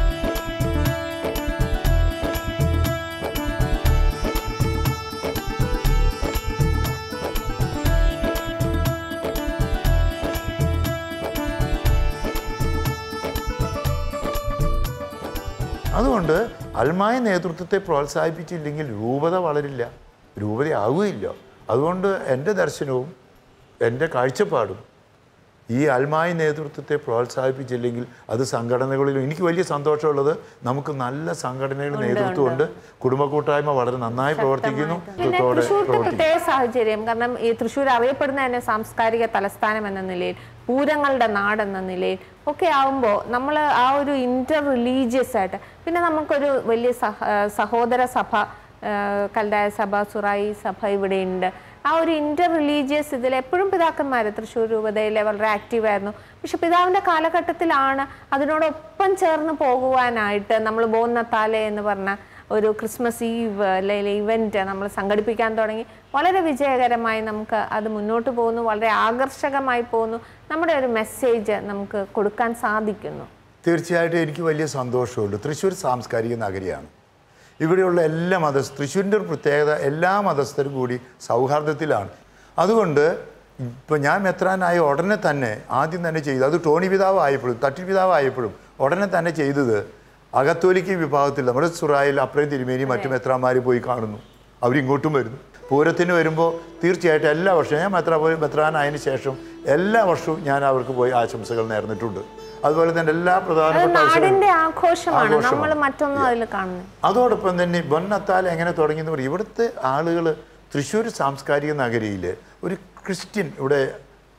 അതുകൊണ്ട് അൽമായ നേതൃത്വത്തെ പ്രോത്സാഹിപ്പിച്ചില്ലെങ്കിൽ രൂപത വളരില്ല രൂപതയാവുകയില്ല അതുകൊണ്ട് എൻ്റെ ദർശനവും എൻ്റെ കാഴ്ചപ്പാടും ഈ അൽമായ നേതൃത്വത്തെ പ്രോത്സാഹിപ്പിച്ചില്ലെങ്കിൽ അത് സംഘടനകളിലും എനിക്ക് വലിയ സന്തോഷമുള്ളത് നമുക്ക് നല്ല സംഘടനയുടെ നേതൃത്വമുണ്ട് കുടുംബ കൂട്ടായ്മ വളരെ നന്നായി പ്രവർത്തിക്കുന്നു പിന്നെ ത്തോടെ തൃശ്ശൂർക്ക് പ്രവർത്തിക്കുന്നു പ്രത്യേക സാഹചര്യം കാരണം ഈ തൃശ്ശൂർ അറിയപ്പെടുന്ന തന്നെ സാംസ്കാരിക തലസ്ഥാനം എന്ന നിലയിൽ പൂരങ്ങളുടെ നാടെന്ന നിലയിൽ ഒക്കെ ആവുമ്പോൾ നമ്മൾ ആ ഒരു ഇന്റർ റിലീജിയസ് ആയിട്ട് പിന്നെ നമുക്കൊരു വലിയ സഹ സഹോദര സഭ ആ, കൽതായ സഭ സുറായി സഭ ഇവിടെയുണ്ട് ആ ഒരു ഇന്റർ റിലീജിയസ് ഇതിൽ എപ്പോഴും പിതാക്കന്മാർ തൃശ്ശൂർ രൂപതയിലെ വളരെ ആക്റ്റീവായിരുന്നു പക്ഷെ പിതാവിൻ്റെ കാലഘട്ടത്തിലാണ് അതിനോടൊപ്പം ചേർന്ന് പോകുവാനായിട്ട് നമ്മൾ ബോന്നത്താലെ എന്ന് പറഞ്ഞ ഒരു ക്രിസ്മസ് ഈവ് അല്ലെങ്കിൽ ഇവൻറ്റ് നമ്മൾ സംഘടിപ്പിക്കാൻ തുടങ്ങി വളരെ വിജയകരമായി നമുക്ക് അത് മുന്നോട്ട് പോകുന്നു വളരെ ആകർഷകമായി പോകുന്നു നമ്മുടെ ഒരു മെസ്സേജ് നമുക്ക് കൊടുക്കാൻ സാധിക്കുന്നു തീർച്ചയായിട്ടും എനിക്ക് വലിയ സന്തോഷമുണ്ട് തൃശ്ശൂർ സാംസ്കാരിക നഗരിയാണ് ഇവിടെയുള്ള എല്ലാ മതസ്ഥ തൃശ്ശൂരിൻ്റെ ഒരു പ്രത്യേകത എല്ലാ മതസ്ഥരും കൂടി സൗഹാർദ്ദത്തിലാണ് അതുകൊണ്ട് ഇപ്പം ഞാൻ മെത്രാനായ ഉടനെ തന്നെ ആദ്യം തന്നെ ചെയ്തു അത് ടോണി പിതാവ് ആയപ്പോഴും തട്ടിൽ പിതാവ് ആയപ്പോഴും ഉടനെ തന്നെ ചെയ്തത് അകത്തോലിക്ക വിഭാഗത്തിൽ നമ്മുടെ സുറായിൽ അപ്രയും തിരുമേനി മറ്റു മെത്രാന്മാർ പോയി കാണുന്നു അവരിങ്ങോട്ടും വരുന്നു പൂരത്തിന് വരുമ്പോൾ തീർച്ചയായിട്ടും എല്ലാ വർഷവും ഞാൻ മെത്രാ പോയി മെത്രാനായതിനു ശേഷം എല്ലാ വർഷവും ഞാൻ അവർക്ക് പോയി ആശംസകൾ നേർന്നിട്ടുണ്ട് അതുപോലെ തന്നെ എല്ലാ അത് പ്രധാനപ്പെട്ട അവസരങ്ങളും നാടിന്റെ ആഘോഷമാണ് ആഘോഷമാണ്. നമ്മൾ മറ്റൊന്നും അതിൽ കാണുന്നത് അതോടൊപ്പം തന്നെ ബൊന്നത്താൽ എങ്ങനെ തുടങ്ങിയെന്ന് പറയും ഇവിടുത്തെ ആളുകൾ തൃശ്ശൂർ സാംസ്കാരിക നഗരിയിൽ ഒരു ക്രിസ്ത്യൻ ഇവിടെ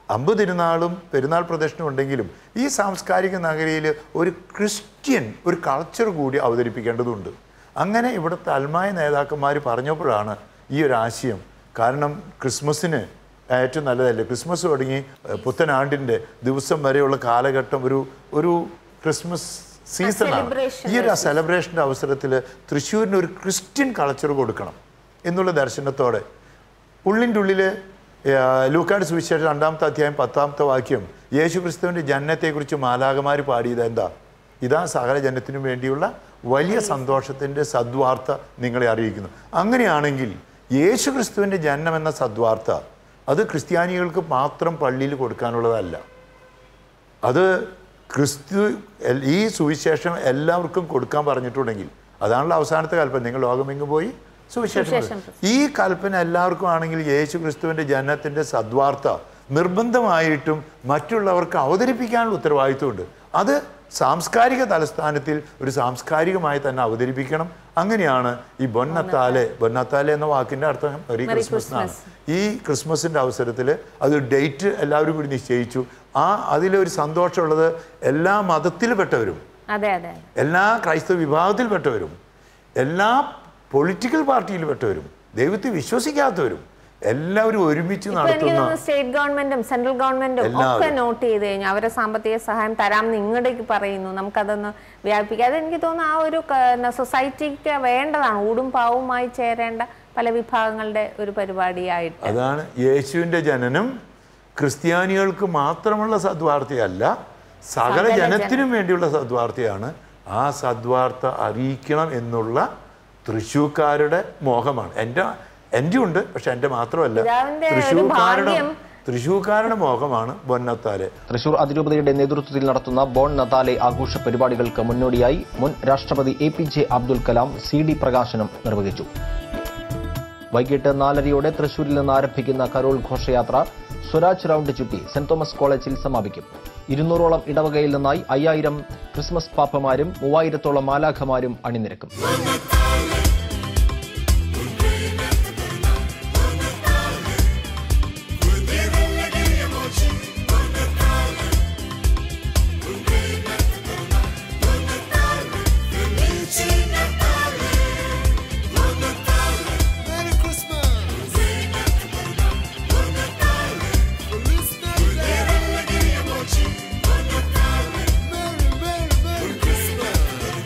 അമ്പ് തിരുനാളും പെരുന്നാൾ പ്രദർശനം ഉണ്ടെങ്കിലും ഈ സാംസ്കാരിക നഗരിയിൽ ഒരു ക്രിസ്ത്യൻ ഒരു കൾച്ചർ കൂടി അവതരിപ്പിക്കേണ്ടതുണ്ട് അങ്ങനെ ഇവിടുത്തെ അൽമായ നേതാക്കന്മാർ പറഞ്ഞപ്പോഴാണ് ഈ ഒരു ആശയം കാരണം ക്രിസ്മസിന് ഏറ്റവും നല്ലതല്ലേ ക്രിസ്മസ് തുടങ്ങി ഏഹ്, പുത്തനാണ്ടിൻ്റെ ദിവസം വരെയുള്ള കാലഘട്ടം ഒരു ഒരു ക്രിസ്മസ് സീസണാണ് celebration ഈ ഒരു സെലിബ്രേഷൻ്റെ അവസരത്തിൽ തൃശ്ശൂരിന് ഒരു ക്രിസ്ത്യൻ കൾച്ചർ കൊടുക്കണം എന്നുള്ള ദർശനത്തോടെ ഉള്ളിൻ്റെ ഉള്ളിൽ ലൂക്കാട് സുവിശേഷം രണ്ടാമത്തെ അധ്യായം പത്താമത്തെ വാക്യം യേശു ക്രിസ്തുവിൻ്റെ ജനനത്തെക്കുറിച്ച് മാലാകമാർ പാടിയത് എന്താ ഇതാ സകല ജനത്തിനും വേണ്ടിയുള്ള വലിയ സന്തോഷത്തിൻ്റെ സദ്വാർത്ത നിങ്ങളെ അറിയിക്കുന്നു അങ്ങനെയാണെങ്കിൽ യേശു ക്രിസ്തുവിൻ്റെ ജനനം എന്ന സദ്വാർത്ത അത് ക്രിസ്ത്യാനികൾക്ക് മാത്രം പള്ളിയിൽ കൊടുക്കാനുള്ളതല്ല അത് ക്രിസ്തു എൽ- ഈ സുവിശേഷം എല്ലാവർക്കും കൊടുക്കാൻ പറഞ്ഞിട്ടുണ്ടെങ്കിൽ അതാണല്ലോ അവസാനത്തെ കൽപ്പന നിങ്ങൾ ലോകമെങ്ങും പോയി സുവിശേഷം സുവിശേഷം കൊടുക്കുക. ഈ കൽപ്പന എല്ലാവർക്കും ആണെങ്കിൽ യേശു ക്രിസ്തുവിൻ്റെ ജനനത്തിൻ്റെ സദ്വാർത്ത നിർബന്ധമായിട്ടും മറ്റുള്ളവർക്ക് അവതരിപ്പിക്കാനുള്ള ഉത്തരവാദിത്വമുണ്ട് അത് സാംസ്കാരിക തലസ്ഥാനത്തിൽ ഒരു സാംസ്കാരികമായി തന്നെ അവതരിപ്പിക്കണം അങ്ങനെയാണ് ഈ ബൊന്നത്താലെ ബൊന്നത്താലെ എന്ന വാക്കിൻ്റെ അർത്ഥം മെറി മെറി ക്രിസ്മസ് എന്നാണ് ഈ ക്രിസ്മസിൻ്റെ അവസരത്തിൽ അത് ഡേറ്റ് എല്ലാവരും കൂടി നിശ്ചയിച്ചു ആ അതിലൊരു സന്തോഷമുള്ളത് എല്ലാ മതത്തിൽപ്പെട്ടവരും അതെ അതെ എല്ലാ ക്രൈസ്തവ വിഭാഗത്തിൽപ്പെട്ടവരും എല്ലാ പൊളിറ്റിക്കൽ പാർട്ടിയിൽപ്പെട്ടവരും ദൈവത്തെ വിശ്വസിക്കാത്തവരും എല്ലാവരും ഒരുമിച്ച് ഇപ്പൊ എനിക്ക് നടത്തുന്ന തോന്നുന്നു സ്റ്റേറ്റ് ഗവൺമെന്റും സെൻട്രൽ ഗവൺമെന്റും ഒക്കെ എല്ലാവരും. നോട്ട് ചെയ്ത് കഴിഞ്ഞു അവരെ സാമ്പത്തിക സഹായം തരാമെന്ന് ഇങ്ങോട്ടേക്ക് പറയുന്നു നമുക്കതൊന്ന് വ്യാപിപ്പിക്കാം അത് എനിക്ക് തോന്നുന്നു ആ ഒരു ക- സൊസൈറ്റിക്ക് വേണ്ടതാണ് ഊടും പാവുമായി ചേരേണ്ട പല വിഭാഗങ്ങളുടെ ഒരു പരിപാടിയായിട്ട് അതാണ് യേശുവിൻ്റെ ജനനം ക്രിസ്ത്യാനികൾക്ക് മാത്രമുള്ള സദ്വാർത്തയല്ല സകല സകല ജനത്തിനും വേണ്ടിയുള്ള സദ്വാർത്തയാണ് ആ സദ്വാർത്ത അറിയിക്കണം എന്നുള്ള തൃശ്ശൂക്കാരുടെ മോഹമാണ് എൻ്റെ എൻ്റെ ഉണ്ട് പക്ഷെ എൻ്റെ മാത്രമല്ല പിതാവിന്റെ ഒരു തൃശ്ശൂക്കാരുടെ ഭാഗ്യം. തൃശ്ശൂക്കാരുടെ മോഹമാണ് ബൊന്നത്താല് തൃശൂർ അതിരൂപതയുടെ നേതൃത്വത്തിൽ നടത്തുന്ന ബോൺ നതാലെ ആഘോഷ പരിപാടികൾക്ക് മുന്നോടിയായി മുൻ രാഷ്ട്രപതി A P J Abdul Kalam C D പ്രകാശനം നിർവഹിച്ചു വൈകിട്ട് നാലരയോടെ തൃശൂരിൽ നിന്ന് ആരംഭിക്കുന്ന കരോൾ ഘോഷയാത്ര സ്വരാജ് റൗണ്ട് ചുറ്റി സെന്റ് തോമസ് കോളേജിൽ സമാപിക്കും ഇരുന്നൂറോളം ഇടവകയിൽ നിന്നായി അയ്യായിരം ക്രിസ്മസ് പാപ്പമാരും മൂവായിരത്തോളം മാലാഖമാരും അണിനിരക്കും Merry Christmas! Feliz Navidad! Merry, Merry, Merry Christmas!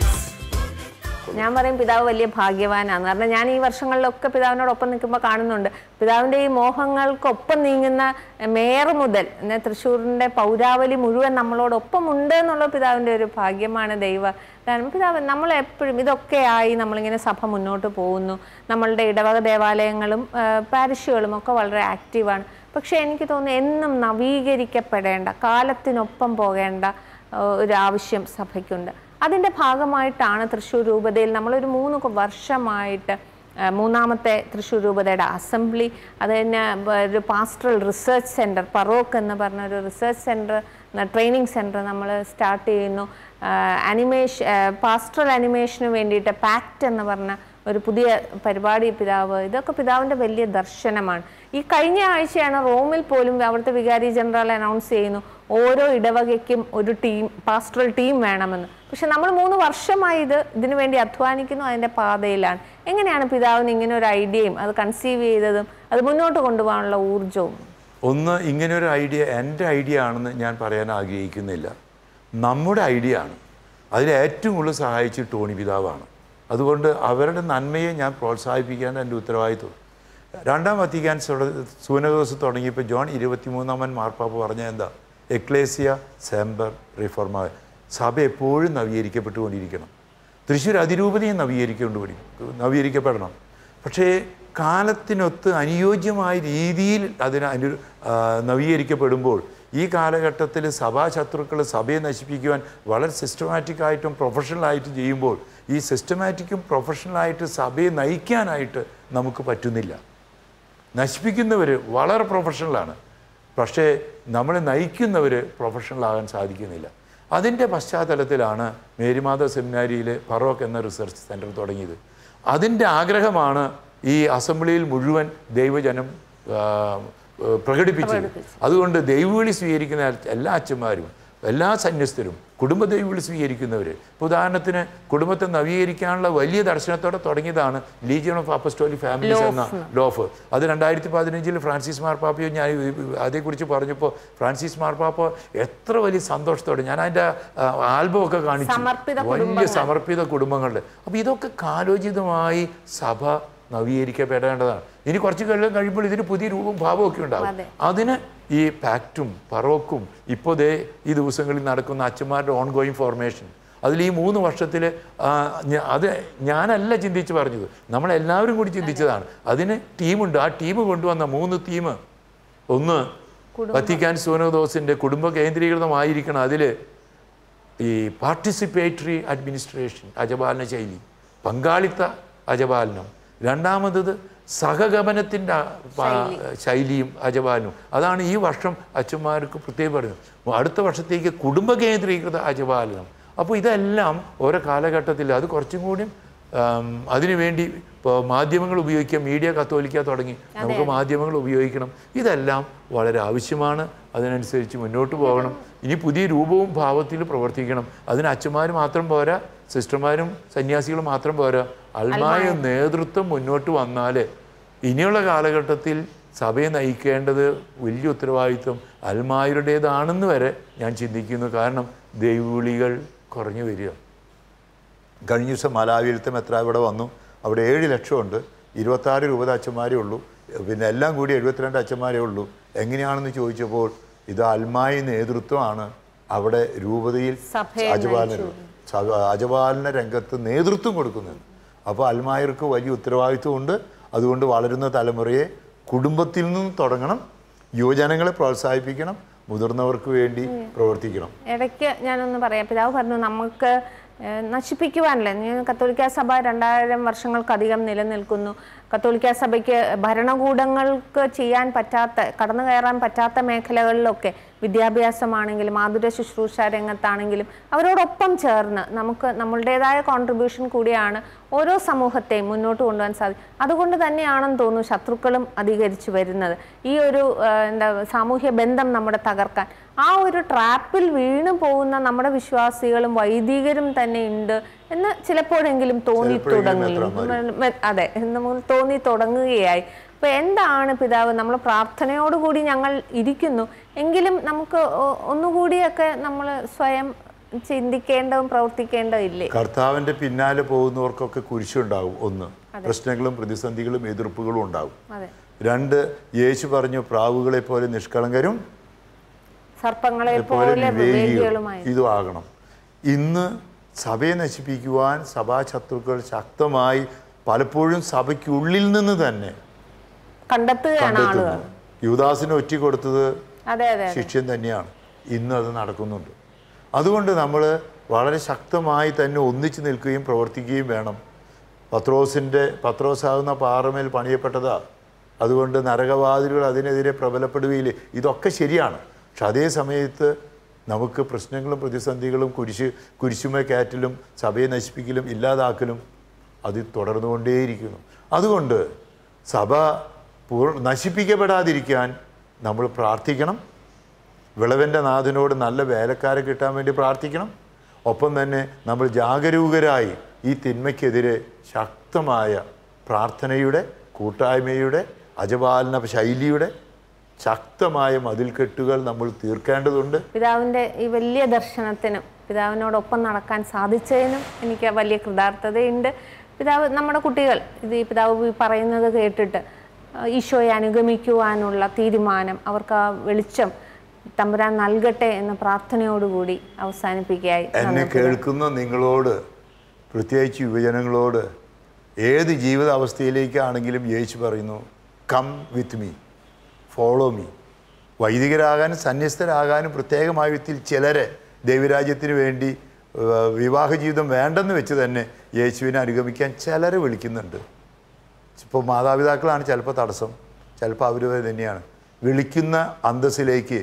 ഞാൻ പറയും പിതാവ് വലിയ ഭാഗ്യവാനാണ് കാരണം ഞാൻ ഈ വർഷങ്ങളിലൊക്കെ പിതാവിനോടൊപ്പം നിൽക്കുമ്പോൾ കാണുന്നുണ്ട് പിതാവിൻ്റെ ഈ മോഹങ്ങൾക്കൊപ്പം നീങ്ങുന്ന മേയർ മുതൽ എന്നെ തൃശ്ശൂരിൻ്റെ പൗരാവലി മുഴുവൻ നമ്മളോടൊപ്പം ഉണ്ട് എന്നുള്ള പിതാവിൻ്റെ ഒരു ഭാഗ്യമാണ് ദൈവ കാരണം പിതാവ് നമ്മൾ എപ്പോഴും ഇതൊക്കെയായി നമ്മളിങ്ങനെ സഭ മുന്നോട്ട് പോകുന്നു നമ്മളുടെ ഇടവക ദേവാലയങ്ങളും ആ, പാരിഷുകളും ഒക്കെ വളരെ ആക്റ്റീവാണ് പക്ഷേ എനിക്ക് തോന്നുന്നു എന്നും നവീകരിക്കപ്പെടേണ്ട കാലത്തിനൊപ്പം പോകേണ്ട ആ, ഒരു ആവശ്യം സഭയ്ക്കുണ്ട് അതിൻ്റെ ഭാഗമായിട്ടാണ് തൃശ്ശൂർ രൂപതയിൽ നമ്മളൊരു മൂന്ന് കൊ- വർഷമായിട്ട് ആ, മൂന്നാമത്തെ തൃശ്ശൂർ രൂപതയുടെ അസംബ്ലി അത് തന്നെ ബ- ഒരു പാസ്റ്ററൽ റിസർച്ച് സെൻറ്റർ പറോക്ക് എന്ന് പറഞ്ഞ ഒരു റിസർച്ച് സെൻറ്റർ ട്രെയിനിങ് സെൻറ്റർ നമ്മൾ സ്റ്റാർട്ട് ചെയ്യുന്നു അനിമേഷൻ പാസ്റ്ററൽ അനിമേഷന് വേണ്ടിയിട്ട് പാക്റ്റ് എന്ന് പറഞ്ഞ ഒരു പുതിയ പരിപാടി പിതാവ് ഇതൊക്കെ പിതാവിൻ്റെ വലിയ ദർശനമാണ് ഈ കഴിഞ്ഞ ആഴ്ചയാണ് റോമിൽ പോലും അവിടുത്തെ വികാരി ജനറൽ അനൗൺസ് ചെയ്യുന്നു ഓരോ ഇടവകയ്ക്കും ഒരു ടീം പാസ്റ്ററൽ ടീം വേണമെന്ന് പക്ഷെ നമ്മൾ മൂന്ന് വർഷമായി ഇത് ഇതിനു വേണ്ടി അധ്വാനിക്കുന്നു അതിൻ്റെ പാതയിലാണ് എങ്ങനെയാണ് പിതാവിന് ഇങ്ങനെ ഒരു ഐഡിയയും അത് കൺസീവ് ചെയ്തതും അത് മുന്നോട്ട് കൊണ്ടുപോകാനുള്ള ഊർജവും ഒന്ന് ഇങ്ങനെ ഒരു ഐഡിയ എൻ്റെ ഐഡിയ ആണെന്ന് ഞാൻ പറയാൻ ആഗ്രഹിക്കുന്നില്ല നമ്മുടെ ഐഡിയ ആണ് അതിൽ ഏറ്റവും കൂടുതൽ സഹായിച്ച് ടോണി പിതാവാണ് അതുകൊണ്ട് അവരുടെ നന്മയെ ഞാൻ പ്രോത്സാഹിപ്പിക്കാൻ എൻ്റെ ഉത്തരവാദിത്വം രണ്ടാം വത്തിക്കാൻ സൂനകോസ് തുടങ്ങിയപ്പോൾ ജോൺ ഇരുപത്തിമൂന്നാമൻ മാർപ്പാപ്പ പറഞ്ഞ എന്താ എക്ലേസിയ സെമ്പർ റിഫോർമ സഭ എപ്പോഴും നവീകരിക്കപ്പെട്ടുകൊണ്ടിരിക്കണം തൃശ്ശൂർ അതിരൂപതയും നവീകരിക്കൊണ്ടുപടി നവീകരിക്കപ്പെടണം പക്ഷേ കാലത്തിനൊത്ത് അനുയോജ്യമായ രീതിയിൽ അതിന് അനു ആ, നവീകരിക്കപ്പെടുമ്പോൾ ഈ കാലഘട്ടത്തിൽ സഭാശത്രുക്കൾ സഭയെ നശിപ്പിക്കുവാൻ വളരെ സിസ്റ്റമാറ്റിക് ആയിട്ടും പ്രൊഫഷണലായിട്ടും ചെയ്യുമ്പോൾ ഈ സിസ്റ്റമാറ്റിക്കും പ്രൊഫഷണലായിട്ട് സഭയെ നയിക്കാനായിട്ട് നമുക്ക് പറ്റുന്നില്ല നശിപ്പിക്കുന്നവർ വളരെ പ്രൊഫഷണലാണ് പക്ഷേ നമ്മളെ നയിക്കുന്നവർ പ്രൊഫഷണലാകാൻ സാധിക്കുന്നില്ല അതിൻ്റെ പശ്ചാത്തലത്തിലാണ് മേരിമാത സെമിനാരിയിലെ ഫറോക്ക് എന്ന റിസർച്ച് സെൻറ്റർ തുടങ്ങിയത് അതിൻ്റെ ആഗ്രഹമാണ് ഈ അസംബ്ലിയിൽ മുഴുവൻ ദൈവജനം ആ, ഏഹ്, പ്രകടിപ്പിച്ചത് അതുകൊണ്ട് ദൈവവിളി സ്വീകരിക്കുന്ന എല്ലാ അച്ഛന്മാരും എല്ലാ സന്യസ്തരും കുടുംബ ദൈവവിളി സ്വീകരിക്കുന്നവർ ഇപ്പോൾ ഉദാഹരണത്തിന് കുടുംബത്തെ നവീകരിക്കാനുള്ള വലിയ ദർശനത്തോടെ തുടങ്ങിയതാണ് ലീജിയൻ ഓഫ് അപ്പസ്റ്റോലിക് ഫാമിലീസ് എന്ന ലോഫ് അത് രണ്ടായിരത്തി പതിനഞ്ചിൽ ഫ്രാൻസിസ് മാർപ്പാപ്പയോ ഞാൻ അതേക്കുറിച്ച് പറഞ്ഞപ്പോൾ ഫ്രാൻസിസ് മാർപ്പാപ്പ എത്ര വലിയ സന്തോഷത്തോടെ ഞാൻ അതിൻ്റെ ആൽബം ഒക്കെ കാണിച്ചു സമർപ്പിത വലിയ സമർപ്പിത കുടുംബങ്ങളുടെ അപ്പോൾ ഇതൊക്കെ കാലോചിതമായി സഭ നവീകരിക്കപ്പെടേണ്ടതാണ് ഇനി കുറച്ച് കൊല്ലം കഴിയുമ്പോൾ ഇതിന് പുതിയ രൂപം ഭാവവും ഒക്കെ ഉണ്ടാവും അതെ. അതിന് ഈ പാക്റ്റും പറോക്കും ഇപ്പോൾ ദേ ഈ ദിവസങ്ങളിൽ നടക്കുന്ന അച്ഛന്മാരുടെ ഓൺ ഗോയിങ് ഫോർമേഷൻ അതിൽ ഈ മൂന്ന് വർഷത്തിൽ അത് ഞാനല്ല ചിന്തിച്ച് പറഞ്ഞത് നമ്മളെല്ലാവരും കൂടി ചിന്തിച്ചതാണ് അതിന് ടീമുണ്ട് ആ ടീം കൊണ്ടുവന്ന മൂന്ന് ടീം ഒന്ന് വത്തിക്കാൻ സൂനോദോസിൻ്റെ കുടുംബ കേന്ദ്രീകൃതമായിരിക്കണം അതിൽ ഈ പാർട്ടിസിപ്പേറ്ററി അഡ്മിനിസ്ട്രേഷൻ അജപാലന ശൈലി പങ്കാളിത്ത അജപാലനം രണ്ടാമത്തത് സഹഗമനത്തിൻ്റെ ശൈലിയും അജപാലനവും അതാണ് ഈ വർഷം അച്ഛന്മാർക്ക് പ്രത്യേകം പറയുന്നത് അടുത്ത വർഷത്തേക്ക് കുടുംബ കേന്ദ്രീകൃത അജപാലനം അപ്പോൾ ഇതെല്ലാം ഓരോ കാലഘട്ടത്തിൽ അത് കുറച്ചും കൂടി ആം, അതിനുവേണ്ടി ഇപ്പോൾ മാധ്യമങ്ങൾ ഉപയോഗിക്കുക മീഡിയ കത്തോലിക്ക തുടങ്ങി നമുക്ക് മാധ്യമങ്ങൾ ഉപയോഗിക്കണം ഇതെല്ലാം വളരെ ആവശ്യമാണ് അതിനനുസരിച്ച് മുന്നോട്ട് പോകണം ഇനി പുതിയ രൂപവും ഭാവത്തിൽ പ്രവർത്തിക്കണം അതിന് അച്ഛന്മാർ മാത്രം പോരാ സിസ്റ്റർമാരും സന്യാസികളും മാത്രം പോരാ അൽമായ നേതൃത്വം മുന്നോട്ട് വന്നാൽ ഇനിയുള്ള കാലഘട്ടത്തിൽ സഭയെ നയിക്കേണ്ടത് വലിയ ഉത്തരവാദിത്വം അൽമായരുടേതാണെന്ന് വരെ ഞാൻ ചിന്തിക്കുന്നു കാരണം ദൈവവിളികൾ കുറഞ്ഞു വരിക കഴിഞ്ഞ ദിവസം മലാവിയിലത്തെ മെത്ര ഇവിടെ വന്നു അവിടെ ഏഴ് ലക്ഷമുണ്ട് ഇരുപത്താറ് രൂപ അച്ഛന്മാരേ ഉള്ളൂ പിന്നെ എല്ലാം കൂടി എഴുപത്തിരണ്ട് അച്ഛന്മാരേ ഉള്ളൂ എങ്ങനെയാണെന്ന് ചോദിച്ചപ്പോൾ ഇത് അൽമായി നേതൃത്വമാണ് അവിടെ രൂപതയിൽ സഭയെ അജപാലന സഭ- അജപാലന രംഗത്ത് നേതൃത്വം കൊടുക്കുന്നത് അപ്പോൾ അൽമായർക്ക് വലിയ ഉത്തരവാദിത്വമുണ്ട് അതുകൊണ്ട് വളരുന്ന തലമുറയെ കുടുംബത്തിൽ നിന്ന് തുടങ്ങണം യുവജനങ്ങളെ പ്രോത്സാഹിപ്പിക്കണം മുതിർന്നവർക്ക് വേണ്ടി പ്രവർത്തിക്കണം ഇടയ്ക്ക് ഞാനൊന്ന് പറയാം പിതാവ് പറഞ്ഞു നമുക്ക് ഏഹ്, നശിപ്പിക്കുവാനല്ലേ ഞാൻ കത്തോലിക്ക സഭ രണ്ടായിരം വർഷങ്ങൾക്കധികം നിലനിൽക്കുന്നു കത്തോലിക്ക സഭയ്ക്ക് ഭരണകൂടങ്ങൾക്ക് ചെയ്യാൻ പറ്റാത്ത കടന്നു കയറാൻ പറ്റാത്ത മേഖലകളിലൊക്കെ വിദ്യാഭ്യാസമാണെങ്കിലും ആതുര ശുശ്രൂഷ രംഗത്താണെങ്കിലും അവരോടൊപ്പം ചേർന്ന് നമുക്ക് നമ്മളുടേതായ കോൺട്രിബ്യൂഷൻ കൂടിയാണ് ഓരോ സമൂഹത്തെയും മുന്നോട്ട് കൊണ്ടുപോകാൻ സാധിക്കും അതുകൊണ്ട് തന്നെയാണെന്ന് തോന്നുന്നു ശത്രുക്കളും അധികരിച്ചു വരുന്നത് ഈ ഒരു ആ, എന്താ സാമൂഹ്യ ബന്ധം നമ്മുടെ തകർക്കാൻ ആ ഒരു ട്രാപ്പിൽ വീണു പോകുന്ന നമ്മുടെ വിശ്വാസികളും വൈദികരും തന്നെ ഉണ്ട് എന്ന് ചിലപ്പോഴെങ്കിലും തോന്നി ചിലപ്പോഴെങ്കിലും തുടങ്ങി മെ- അതെ നമുക്ക് തോന്നി തുടങ്ങുകയായി അപ്പൊ എന്താണ് പിതാവ് നമ്മൾ പ്രാർത്ഥനയോടുകൂടി ഞങ്ങൾ ഇരിക്കുന്നു എങ്കിലും നമുക്ക് ഒ- ഒന്നുകൂടിയൊക്കെ നമ്മൾ സ്വയം ചിന്തിക്കേണ്ടതും പ്രവർത്തിക്കേണ്ടതും ഇല്ലേ കർത്താവിൻ്റെ പിന്നാലെ പോകുന്നവർക്കൊക്കെ കുരിശുണ്ടാവും ഒന്ന് പ്രശ്നങ്ങളും പ്രതിസന്ധികളും എതിർപ്പുകളും ഉണ്ടാവും അതെ രണ്ട് യേശു പറഞ്ഞു പ്രാവുകളെ പോലെ നിഷ്കളങ്കരും സർപ്പങ്ങളെ പോലെ പോലെ വിവേകികളും വിവേകികളുമായി ഇതും ആകണം ഇന്ന് സഭയെ നശിപ്പിക്കുവാൻ സഭാശത്രുക്കൾ ശക്തമായി പലപ്പോഴും സഭയ്ക്കുള്ളിൽ നിന്ന് തന്നെ കണ്ടെത്തുകയാണ് ആളുകൾ കണ്ടെത്തുന്നു യുവദാസിന് ഒറ്റ കൊടുത്തത് അതെ അതെ അതെ. ശിക്ഷ്യൻ തന്നെയാണ് ഇന്ന് അത് നടക്കുന്നുണ്ട് അതുകൊണ്ട് നമ്മൾ വളരെ ശക്തമായി തന്നെ ഒന്നിച്ചു നിൽക്കുകയും പ്രവർത്തിക്കുകയും വേണം പത്രോസിൻ്റെ പത്രോസാകുന്ന പാറമേൽ പണിയപ്പെട്ടതാ അതുകൊണ്ട് നരകവാതിലുകൾ അതിനെതിരെ പ്രബലപ്പെടുകയില്ലേ ഇതൊക്കെ ശരിയാണ് പക്ഷെ അതേ സമയത്ത് നമുക്ക് പ്രശ്നങ്ങളും പ്രതിസന്ധികളും കുരിശ് കുരിശുമേ കയറ്റലും സഭയെ നശിപ്പിക്കലും ഇല്ലാതാക്കലും അത് തുടർന്നുകൊണ്ടേയിരിക്കുന്നു അതുകൊണ്ട് സഭ പൂർ നശിപ്പിക്കപ്പെടാതിരിക്കാൻ നമ്മൾ പ്രാർത്ഥിക്കണം വിളവൻ്റെ നാഥനോട് നല്ല വേലക്കാരെ കിട്ടാൻ വേണ്ടി പ്രാർത്ഥിക്കണം ഒപ്പം തന്നെ നമ്മൾ ജാഗരൂകരായി ഈ തിന്മയ്ക്കെതിരെ ശക്തമായ പ്രാർത്ഥനയുടെ കൂട്ടായ്മയുടെ അജപാലന ശൈലിയുടെ ശക്തമായ മതിൽക്കെട്ടുകൾ നമ്മൾ തീർക്കേണ്ടതുണ്ട് പിതാവിൻ്റെ ഈ വലിയ ദർശനത്തിനും പിതാവിനോടൊപ്പം നടക്കാൻ സാധിച്ചതിനും എനിക്ക് വലിയ കൃതാർത്ഥതയുണ്ട് പിതാവ് നമ്മുടെ കുട്ടികൾ ഇത് ഈ പിതാവ് ഈ പറയുന്നത് കേട്ടിട്ട് ആ, ഈശോയെ അനുഗമിക്കുവാനുള്ള തീരുമാനം അവർക്ക് ആ വെളിച്ചം തമ്പുരാൻ നൽകട്ടെ എന്ന പ്രാർത്ഥനയോടുകൂടി അവസാനിപ്പിക്കുകയായി എന്നെ കേൾക്കുന്ന നിങ്ങളോട് പ്രത്യേകിച്ച് യുവജനങ്ങളോട് ഏത് ജീവിത അവസ്ഥയിലേക്കാണെങ്കിലും യേശു പറയുന്നു come with me follow me വൈദികരാകാനും സന്യസ്തരാകാനും പ്രത്യേകമായ വിധത്തിൽ ചിലരെ ദൈവരാജ്യത്തിന് വേണ്ടി ഏർ, വിവാഹ ജീവിതം വേണ്ടെന്ന് വെച്ച് തന്നെ യേശുവിനെ അനുഗമിക്കാൻ ചിലരെ വിളിക്കുന്നുണ്ട് ഇപ്പോൾ മാതാപിതാക്കളാണ് ചിലപ്പോൾ തടസ്സം ചിലപ്പോൾ അവർ തന്നെയാണ് വിളിക്കുന്ന അന്തസ്സിലേക്ക്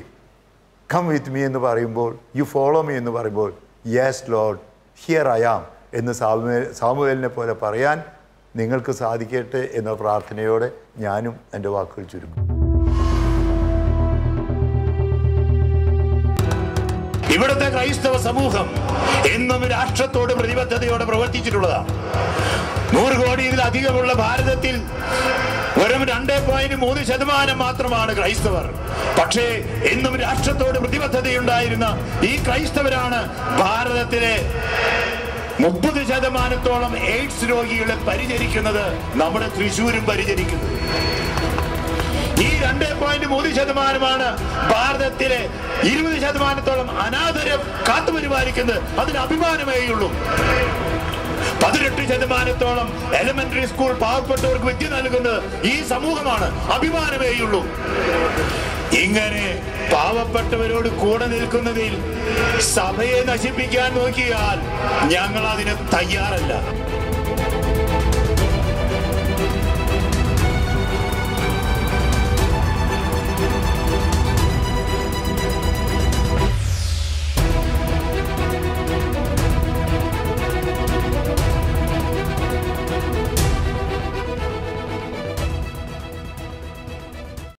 കം വിത്ത് മീ എന്ന് പറയുമ്പോൾ യു ഫോളോ മീ എന്ന് പറയുമ്പോൾ yes lord here I am എന്ന് സാമുവേ സാമുവേലിനെ പോലെ പറയാൻ നിങ്ങൾക്ക് സാധിക്കട്ടെ എന്ന പ്രാർത്ഥനയോടെ ഞാനും എൻ്റെ വാക്കുകൾ ചുരുക്കും ഇവിടുത്തെ ക്രൈസ്തവ സമൂഹം എന്നും രാഷ്ട്രത്തോട് പ്രതിബദ്ധതയോടെ പ്രവർത്തിച്ചിട്ടുള്ളതാണ് നൂറ് കോടിയിലധികമുള്ള ഭാരതത്തിൽ വെറും രണ്ടേ പോയിന്റ് മൂന്ന് ശതമാനം മാത്രമാണ് ക്രൈസ്തവർ പക്ഷേ എന്നും രാഷ്ട്രത്തോട് പ്രതിബദ്ധതയുണ്ടായിരുന്ന ഈ ക്രൈസ്തവരാണ് ഭാരതത്തിലെ മുപ്പത് ശതമാനത്തോളം എയ്ഡ്സ് രോഗികളെ പരിചരിക്കുന്നത് നമ്മുടെ തൃശ്ശൂരും പരിചരിക്കുന്നത് ഈ രണ്ടേ പോയിന്റ് മൂന്ന് ശതമാനമാണ് ഭാരതത്തിലെ ഇരുപത് ശതമാനത്തോളം അനാഥരെ കാത്തുപരിപാലിക്കുന്നത് അതിന് അഭിമാനമേയുള്ളൂ പതിനെട്ട് ശതമാനത്തോളം എലിമെന്ററി സ്കൂൾ പാവപ്പെട്ടവർക്ക് വിദ്യ നൽകുന്നത് ഈ സമൂഹമാണ് അഭിമാനമേയുള്ളൂ ഇങ്ങനെ പാവപ്പെട്ടവരോട് കൂടെ നിൽക്കുന്നതിൽ സഭയെ നശിപ്പിക്കാൻ നോക്കിയാൽ ഞങ്ങൾ അതിന് തയ്യാറല്ല